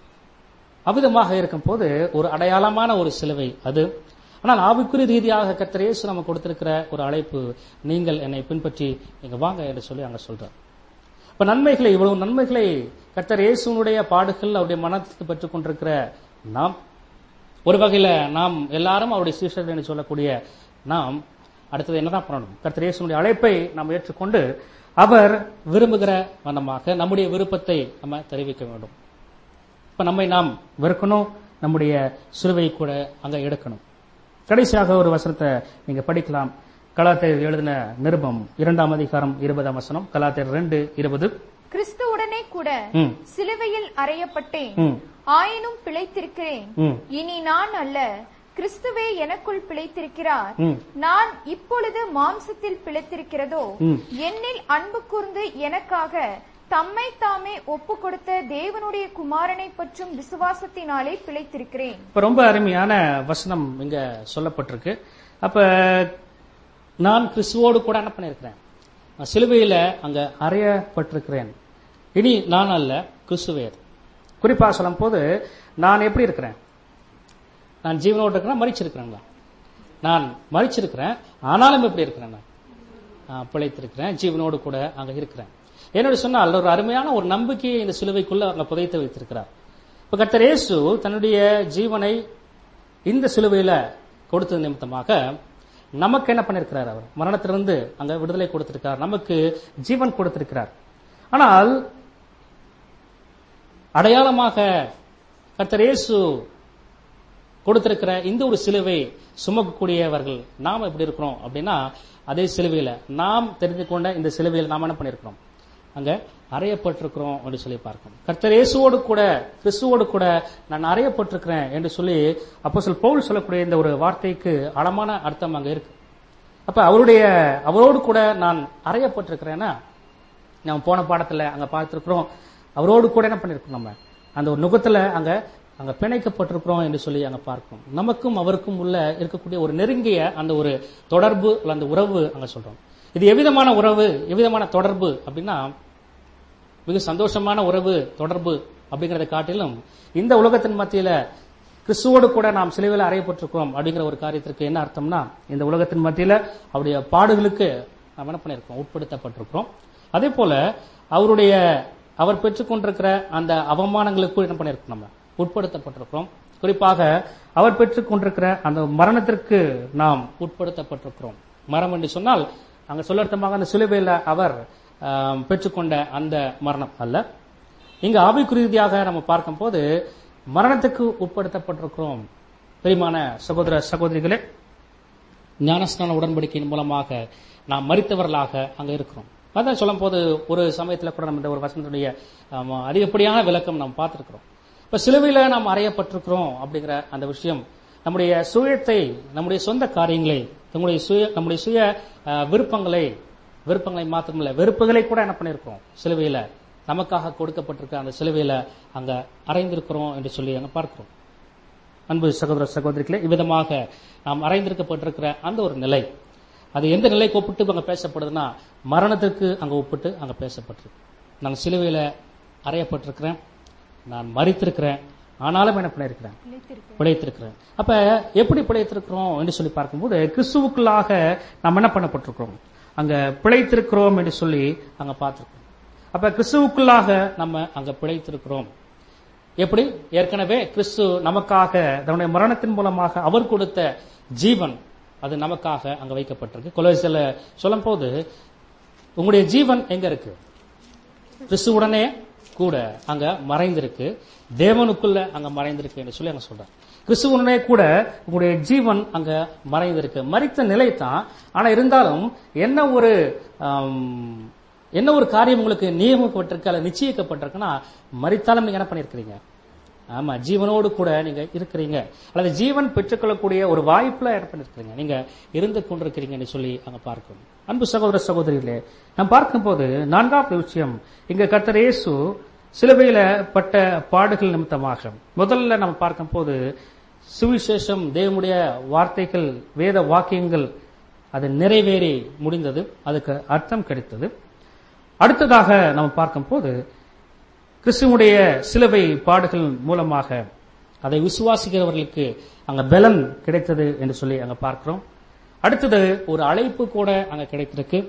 அவ்விதமாக இருக்கும்போது ஒரு அடையாளமான ஒரு சிலுவை அது ஆனால் ஆவிக்குறி ரீதியாக கர்த்தர் இயேசு நம்ம கொடுத்திருக்கிற ஒரு அழைப்பு நீங்கள் என்னை பின்பற்றி நீங்க வாங்க என்று சொல்லி அங்க சொல்றார் இப்ப நன்மைகளை இவ்வளவு நன்மைகளை கர்த்தர் இயேசுனுடைய பாடுகள் அவருடைய மனத்துக்கு பெற்றுக் கொண்டிருக்கிற நாம் ஒரு வகையில நாம் எல்லாரும் அவருடைய சீஷர்கள் என்று சொல்லக்கூடிய நாம் அடுத்தது என்னதான் பண்ணணும் கர்த்தர் இயேசுனுடைய அழைப்பை நாம் ஏற்றுக்கொண்டு அவர் விரும்புகிற வண்ணமாக நம்முடைய விருப்பத்தை நம்ம தெரிவிக்க வேண்டும் இப்ப நம்மை நாம் வெறுக்கணும் நம்முடைய சிலுவை கூட அங்க எடுக்கணும் கடைசியாக ஒரு வசனத்தை நீங்க படிக்கலாம் கலாத்தேர் எழுதின நிருபம் இரண்டாம் அதிகாரம் இருபதாம் வசனம் கலாத்தேர் ரெண்டு இருபது கிறிஸ்துவுடனே கூட ம். சிலுவையில் அறையப்பட்டேன் ம். ஆயினும் பிழைத்திருக்கிறேன் ம். இனி நான் அல்ல கிறிஸ்துவே எனக்குள் பிழைத்திருக்கிறார் ம். நான் இப்பொழுது மாம்சத்தில் பிழைத்திருக்கிறதோ ம். என்னில் அன்பு கூர்ந்து எனக்காக தம்மை தாமே ஒப்பு கொடுத்த தேவனுடைய குமாரனை பற்றும் விசுவாசத்தினாலே பிழைத்திருக்கிறேன் இப்ப ரொம்ப அருமையான வசனம் இங்க சொல்லப்பட்டிருக்கு அப்ப நான் கிறிஸ்துவோடு கூட என்ன பண்ணியிருக்கிறேன் நான் சிலுவையில அங்க அறையப்பட்டிருக்கிறேன் இனி நான் அல்ல கிறிஸ்துவேர் குறிப்பா சொல்லும் போது நான் எப்படி இருக்கிறேன் நான் ஜீவனோடு இருக்கிறேன் மறிச்சிருக்கிறேங்களா நான் மறிச்சிருக்கிறேன் ஆனாலும் எப்படி இருக்கிறேன் நான் நான் பிழைத்திருக்கிறேன் ஜீவனோடு கூட அங்க இருக்கிறேன் என்னோட சொன்னால் ஒரு அருமையான ஒரு நம்பிக்கையை இந்த சிலுவைக்குள்ள அங்க புதைத்து வைத்திருக்கிறார் இப்ப கர்த்தர் இயேசு தன்னுடைய ஜீவனை இந்த சிலுவையில கொடுத்தது நிமித்தமாக நமக்கு என்ன பண்ணிருக்கிறார் அவர் மரணத்திலிருந்து அங்க விடுதலை கொடுத்திருக்கிறார் நமக்கு ஜீவன் கொடுத்திருக்கிறார் ஆனால் அடையாளமாக கர்த்தர் இயேசு கொடுத்திருக்கிற இந்த ஒரு சிலுவை சுமக்கக்கூடியவர்கள் நாம் எப்படி இருக்கிறோம் அப்படின்னா அதே சிலுவையில நாம் தெரிந்து கொண்ட இந்த சிலுவையில் நாம் என்ன பண்ணிருக்கிறோம் அங்க அறையப்பட்டிருக்கிறோம் என்று சொல்லி பார்க்கிறோம் கர்த்தர் இயேசுவோடு கூட கிறிஸ்துவோடு கூட நான் அறையப்பட்டிருக்கிறேன் என்று சொல்லி அப்போஸ்தலர் பவுல் சொல்லக்கூடிய இந்த ஒரு வார்த்தைக்கு ஆழமான அர்த்தம் அங்க இருக்கு அப்ப அவருடைய அவரோடு கூட நான் அறையப்பட்டிருக்கிறேன்னா நம்ம போன பாடத்துல அங்க பார்த்திருக்கிறோம் அவரோடு கூட என்ன பண்ணிருக்கோம் நம்ம அந்த ஒரு நுகத்துல அங்க அங்க பிணைக்கப்பட்டிருக்கிறோம் என்று சொல்லி அங்க பார்க்கிறோம் நமக்கும் அவருக்கும் உள்ள இருக்கக்கூடிய ஒரு நெருங்கிய அந்த ஒரு தொடர்பு அல்ல அந்த உறவு அங்க சொல்றோம் இது எவ்விதமான உறவு எவ்விதமான தொடர்பு அப்படின்னா மிக சந்தோஷமான உறவு தொடர்பு அப்படிங்கறத காட்டிலும் இந்த உலகத்தின் மத்தியில கிறிஸ்துவோடு கூட நாம் சிலுவையில் அறையப்பட்டிருக்கிறோம் அப்படிங்கிற ஒரு காரியத்திற்கு என்ன அர்த்தம்னா இந்த உலகத்தின் மத்தியில அவருடைய பாடுகளுக்கு நாம் என்ன பண்ணியிருக்கோம் உட்படுத்தப்பட்டிருக்கிறோம் அதே போல அவருடைய அவர் பெற்றுக்கொண்டிருக்கிற அந்த அவமானங்களுக்கு என்ன பண்ணியிருக்கோம் நம்ம உட்படுத்தப்பட்டிருக்கிறோம் குறிப்பாக அவர் பெற்றுக்கொண்டிருக்கிற அந்த மரணத்திற்கு நாம் உட்படுத்தப்பட்டிருக்கிறோம் மரணம் என்று சொன்னால் அங்க சொல்லர்த்தமாக அந்த சிலுவையில் அவர் ஆம், பெற்றுக்கொண்ட அந்த மரணம் அல்ல இங்க ஆவிக்குரிய ரீதியாக நம்ம பார்க்கும்போது மரணத்துக்கு உட்படுத்தப்பட்டிருக்கிறோம் பெரியமான சகோதர சகோதரிகளே ஞானஸ்நான உடன்படிக்கையின் மூலமாக நாம் மறித்தவர்களாக அங்க இருக்கிறோம் அதான் சொல்லும் போது ஒரு சமயத்துல கூட நம்ம இந்த ஒரு வசனத்துடைய ஆமா, அதிகப்படியான விளக்கம் நாம் பார்த்திருக்கிறோம் இப்ப சிலுவையில நாம் அறையப்பட்டிருக்கிறோம் அப்படிங்கிற அந்த விஷயம் நம்முடைய சுயத்தை நம்முடைய சொந்த காரியங்களை நம்முடைய சுய நம்முடைய சுய ஆ, விருப்பங்களை விருப்பங்களை மாத்திரமில்ல வெறுப்புகளை கூட என்ன பண்ணியிருக்கிறோம் சிலுவையில நமக்காக கொடுக்கப்பட்டிருக்க அந்த சிலுவையில அங்க அறைந்திருக்கிறோம் என்று சொல்லி அங்க பார்க்கிறோம் அன்பு சகோதர சகோதரிகளே இவ்விதமாக நாம் அறைந்திருக்கப்பட்டிருக்கிற அந்த ஒரு நிலை அது எந்த நிலைக்கு ஒப்பிட்டு அங்க பேசப்படுதுன்னா மரணத்திற்கு அங்க ஒப்பிட்டு அங்க பேசப்பட்டிருக்கு நான் சிலுவையில அறையப்பட்டிருக்கிறேன் நான் மறித்திருக்கிறேன் ஆனாலும் என்ன பண்ணியிருக்கிறேன் பிழைத்திருக்கிறேன் அப்ப எப்படி பிழைத்திருக்கிறோம் என்று சொல்லி பார்க்கும்போது கிறிஸ்துவுக்குள்ளாக நாம் என்ன பண்ணப்பட்டிருக்கிறோம் அங்க பிழைத்திருக்கிறோம் என்று சொல்லி அங்க பார்த்திருக்கிறோம் அப்ப கிறிஸ்துவுக்குள்ளாக நம்ம அங்க பிழைத்திருக்கிறோம் எப்படி ஏற்கனவே கிறிஸ்து நமக்காக தன்னுடைய மரணத்தின் மூலமாக அவர் கொடுத்த ஜீவன் அது நமக்காக அங்க வைக்கப்பட்டிருக்கு கொலோசில சொல்லும் போது உங்களுடைய ஜீவன் எங்க இருக்கு கிறிஸ்துவுடனே கூட அங்க மறைந்திருக்கு தேவனுக்குள்ள அங்க மறைந்திருக்கு என்று சொல்லி அங்க சொல்றார் கிறிஸ்துவனுடனே கூட உங்களுடைய ஜீவன் அங்க மறைந்திருக்கு மறித்த நிலை தான் ஆனா இருந்தாலும் என்ன ஒரு ஆம், என்ன ஒரு காரியம் உங்களுக்கு நியமிக்கப்பட்டிருக்கு அல்ல நிச்சயிக்கப்பட்டிருக்குன்னா மறித்தாலும் நீங்க என்ன பண்ணிருக்கிறீங்க ஆமா ஜீவனோடு கூட நீங்க இருக்கிறீங்க அல்லது ஜீவன் பெற்றுக்கொள்ளக்கூடிய ஒரு வாய்ப்புல என்ன பண்ணிருக்கிறீங்க நீங்க இருந்து கொண்டிருக்கிறீங்கன்னு சொல்லி அங்க பார்க்கணும் அன்பு சகோதர சகோதரிகளே நாம் பார்க்கும்போது நான்காவது விஷயம் இங்க கர்த்தர் இயேசு சிலுவையில பட்ட பாடுகள் நிமித்தமாக முதல்ல நம்ம பார்க்கும்போது சுவிசேஷம் தேவனுடைய வார்த்தைகள் வேத வாக்கியங்கள் அது நிறைவேறி முடிந்தது அதுக்கு அர்த்தம் கிடைத்தது அடுத்ததாக நம்ம பார்க்கும்போது கிறிஸ்துவனுடைய சிலுவை பாடுகள் மூலமாக அதை விசுவாசிக்கிறவர்களுக்கு அங்க பலன் கிடைத்தது என்று சொல்லி அங்க பார்க்கிறோம் அடுத்தது ஒரு அழைப்பு கூட அங்க கிடைத்திருக்கு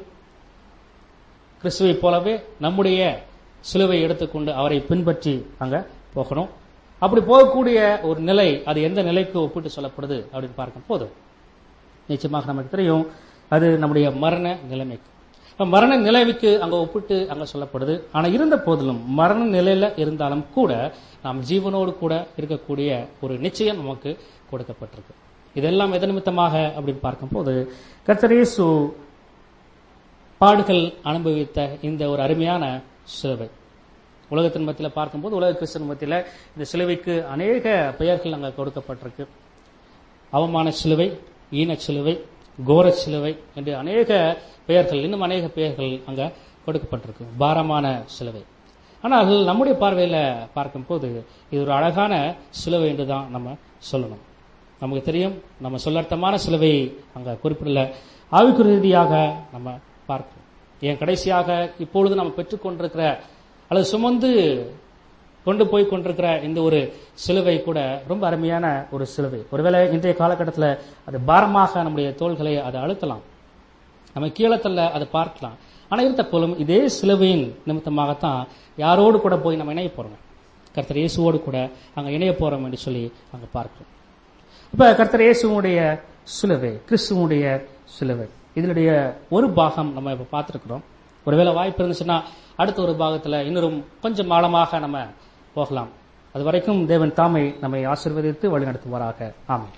கிறிஸ்துவை போலவே நம்முடைய சிலுவை எடுத்துக்கொண்டு அவரை பின்பற்றி அங்க போகணும் அப்படி போகக்கூடிய ஒரு நிலை அது எந்த நிலைக்கு ஒப்பிட்டு சொல்லப்படுது அப்படின்னு பார்க்கும் போது நிச்சயமாக நமக்கு தெரியும் அது நம்முடைய மரண நிலைமைக்கு இப்ப மரண நிலைமைக்கு அங்க ஒப்பிட்டு அங்க சொல்லப்படுது ஆனா இருந்த போதிலும் மரண நிலையில இருந்தாலும் கூட நாம் ஜீவனோடு கூட இருக்கக்கூடிய ஒரு நிச்சயம் நமக்கு கொடுக்கப்பட்டிருக்கு இதெல்லாம் எதன் நிமித்தமாக அப்படின்னு பார்க்கும்போது கர்த்தர் இயேசு பாடுகள் அனுபவித்த இந்த ஒரு அருமையான சிலுவை உலகத்தின் மத்தியில் பார்க்கும்போது உலக கிறிஸ்தன் மத்தியில் இந்த சிலுவைக்கு அநேக பெயர்கள் அங்கே கொடுக்கப்பட்டிருக்கு அவமான சிலுவை ஈன சிலுவை கோர சிலுவை என்று அநேக பெயர்கள் இன்னும் அநேக பெயர்கள் அங்க கொடுக்கப்பட்டிருக்கு பாரமான சிலுவை ஆனால் நம்முடைய பார்வையில பார்க்கும்போது இது ஒரு அழகான சிலுவை என்று தான் நம்ம சொல்லணும் நமக்கு தெரியும் நம்ம சொல்லர்த்தமான சிலுவை அங்க குறிப்பிடல ஆவிக்குரிய ரீதியாக நம்ம பார்க்கிறோம் ஏன் கடைசியாக இப்பொழுது நம்ம பெற்றுக்கொண்டிருக்கிற அல்லது சுமந்து கொண்டு போய் கொண்டிருக்கிற இந்த ஒரு சிலுவை கூட ரொம்ப அருமையான ஒரு சிலுவை ஒருவேளை இன்றைய காலகட்டத்தில் அது பாரமாக நம்முடைய தோள்களை அதை அழுத்தலாம் நம்ம கீழத்தில் அதை பார்க்கலாம் ஆனா இருந்த போலும் இதே சிலுவையின் நிமித்தமாகத்தான் யாரோடு கூட போய் நம்ம இணைய போறோம் கர்த்தர் இயேசுவோடு கூட அங்க இணைய போறோம் என்று சொல்லி அங்க பார்க்கிறோம் இப்ப கர்த்தர் இயேசுவுடைய சிலுவை கிறிஸ்துவனுடைய சிலுவை இதனுடைய ஒரு பாகம் நம்ம இப்ப பார்த்திருக்கிறோம் ஒருவேளை வாய்ப்பு இருந்துச்சுன்னா அடுத்த ஒரு பாகத்துல இன்னொரு கொஞ்சம் ஆழமாக நம்ம போகலாம் அது வரைக்கும் தேவன் தாமை நம்மை ஆசிர்வதித்து வழிநடத்துவாராக ஆமென்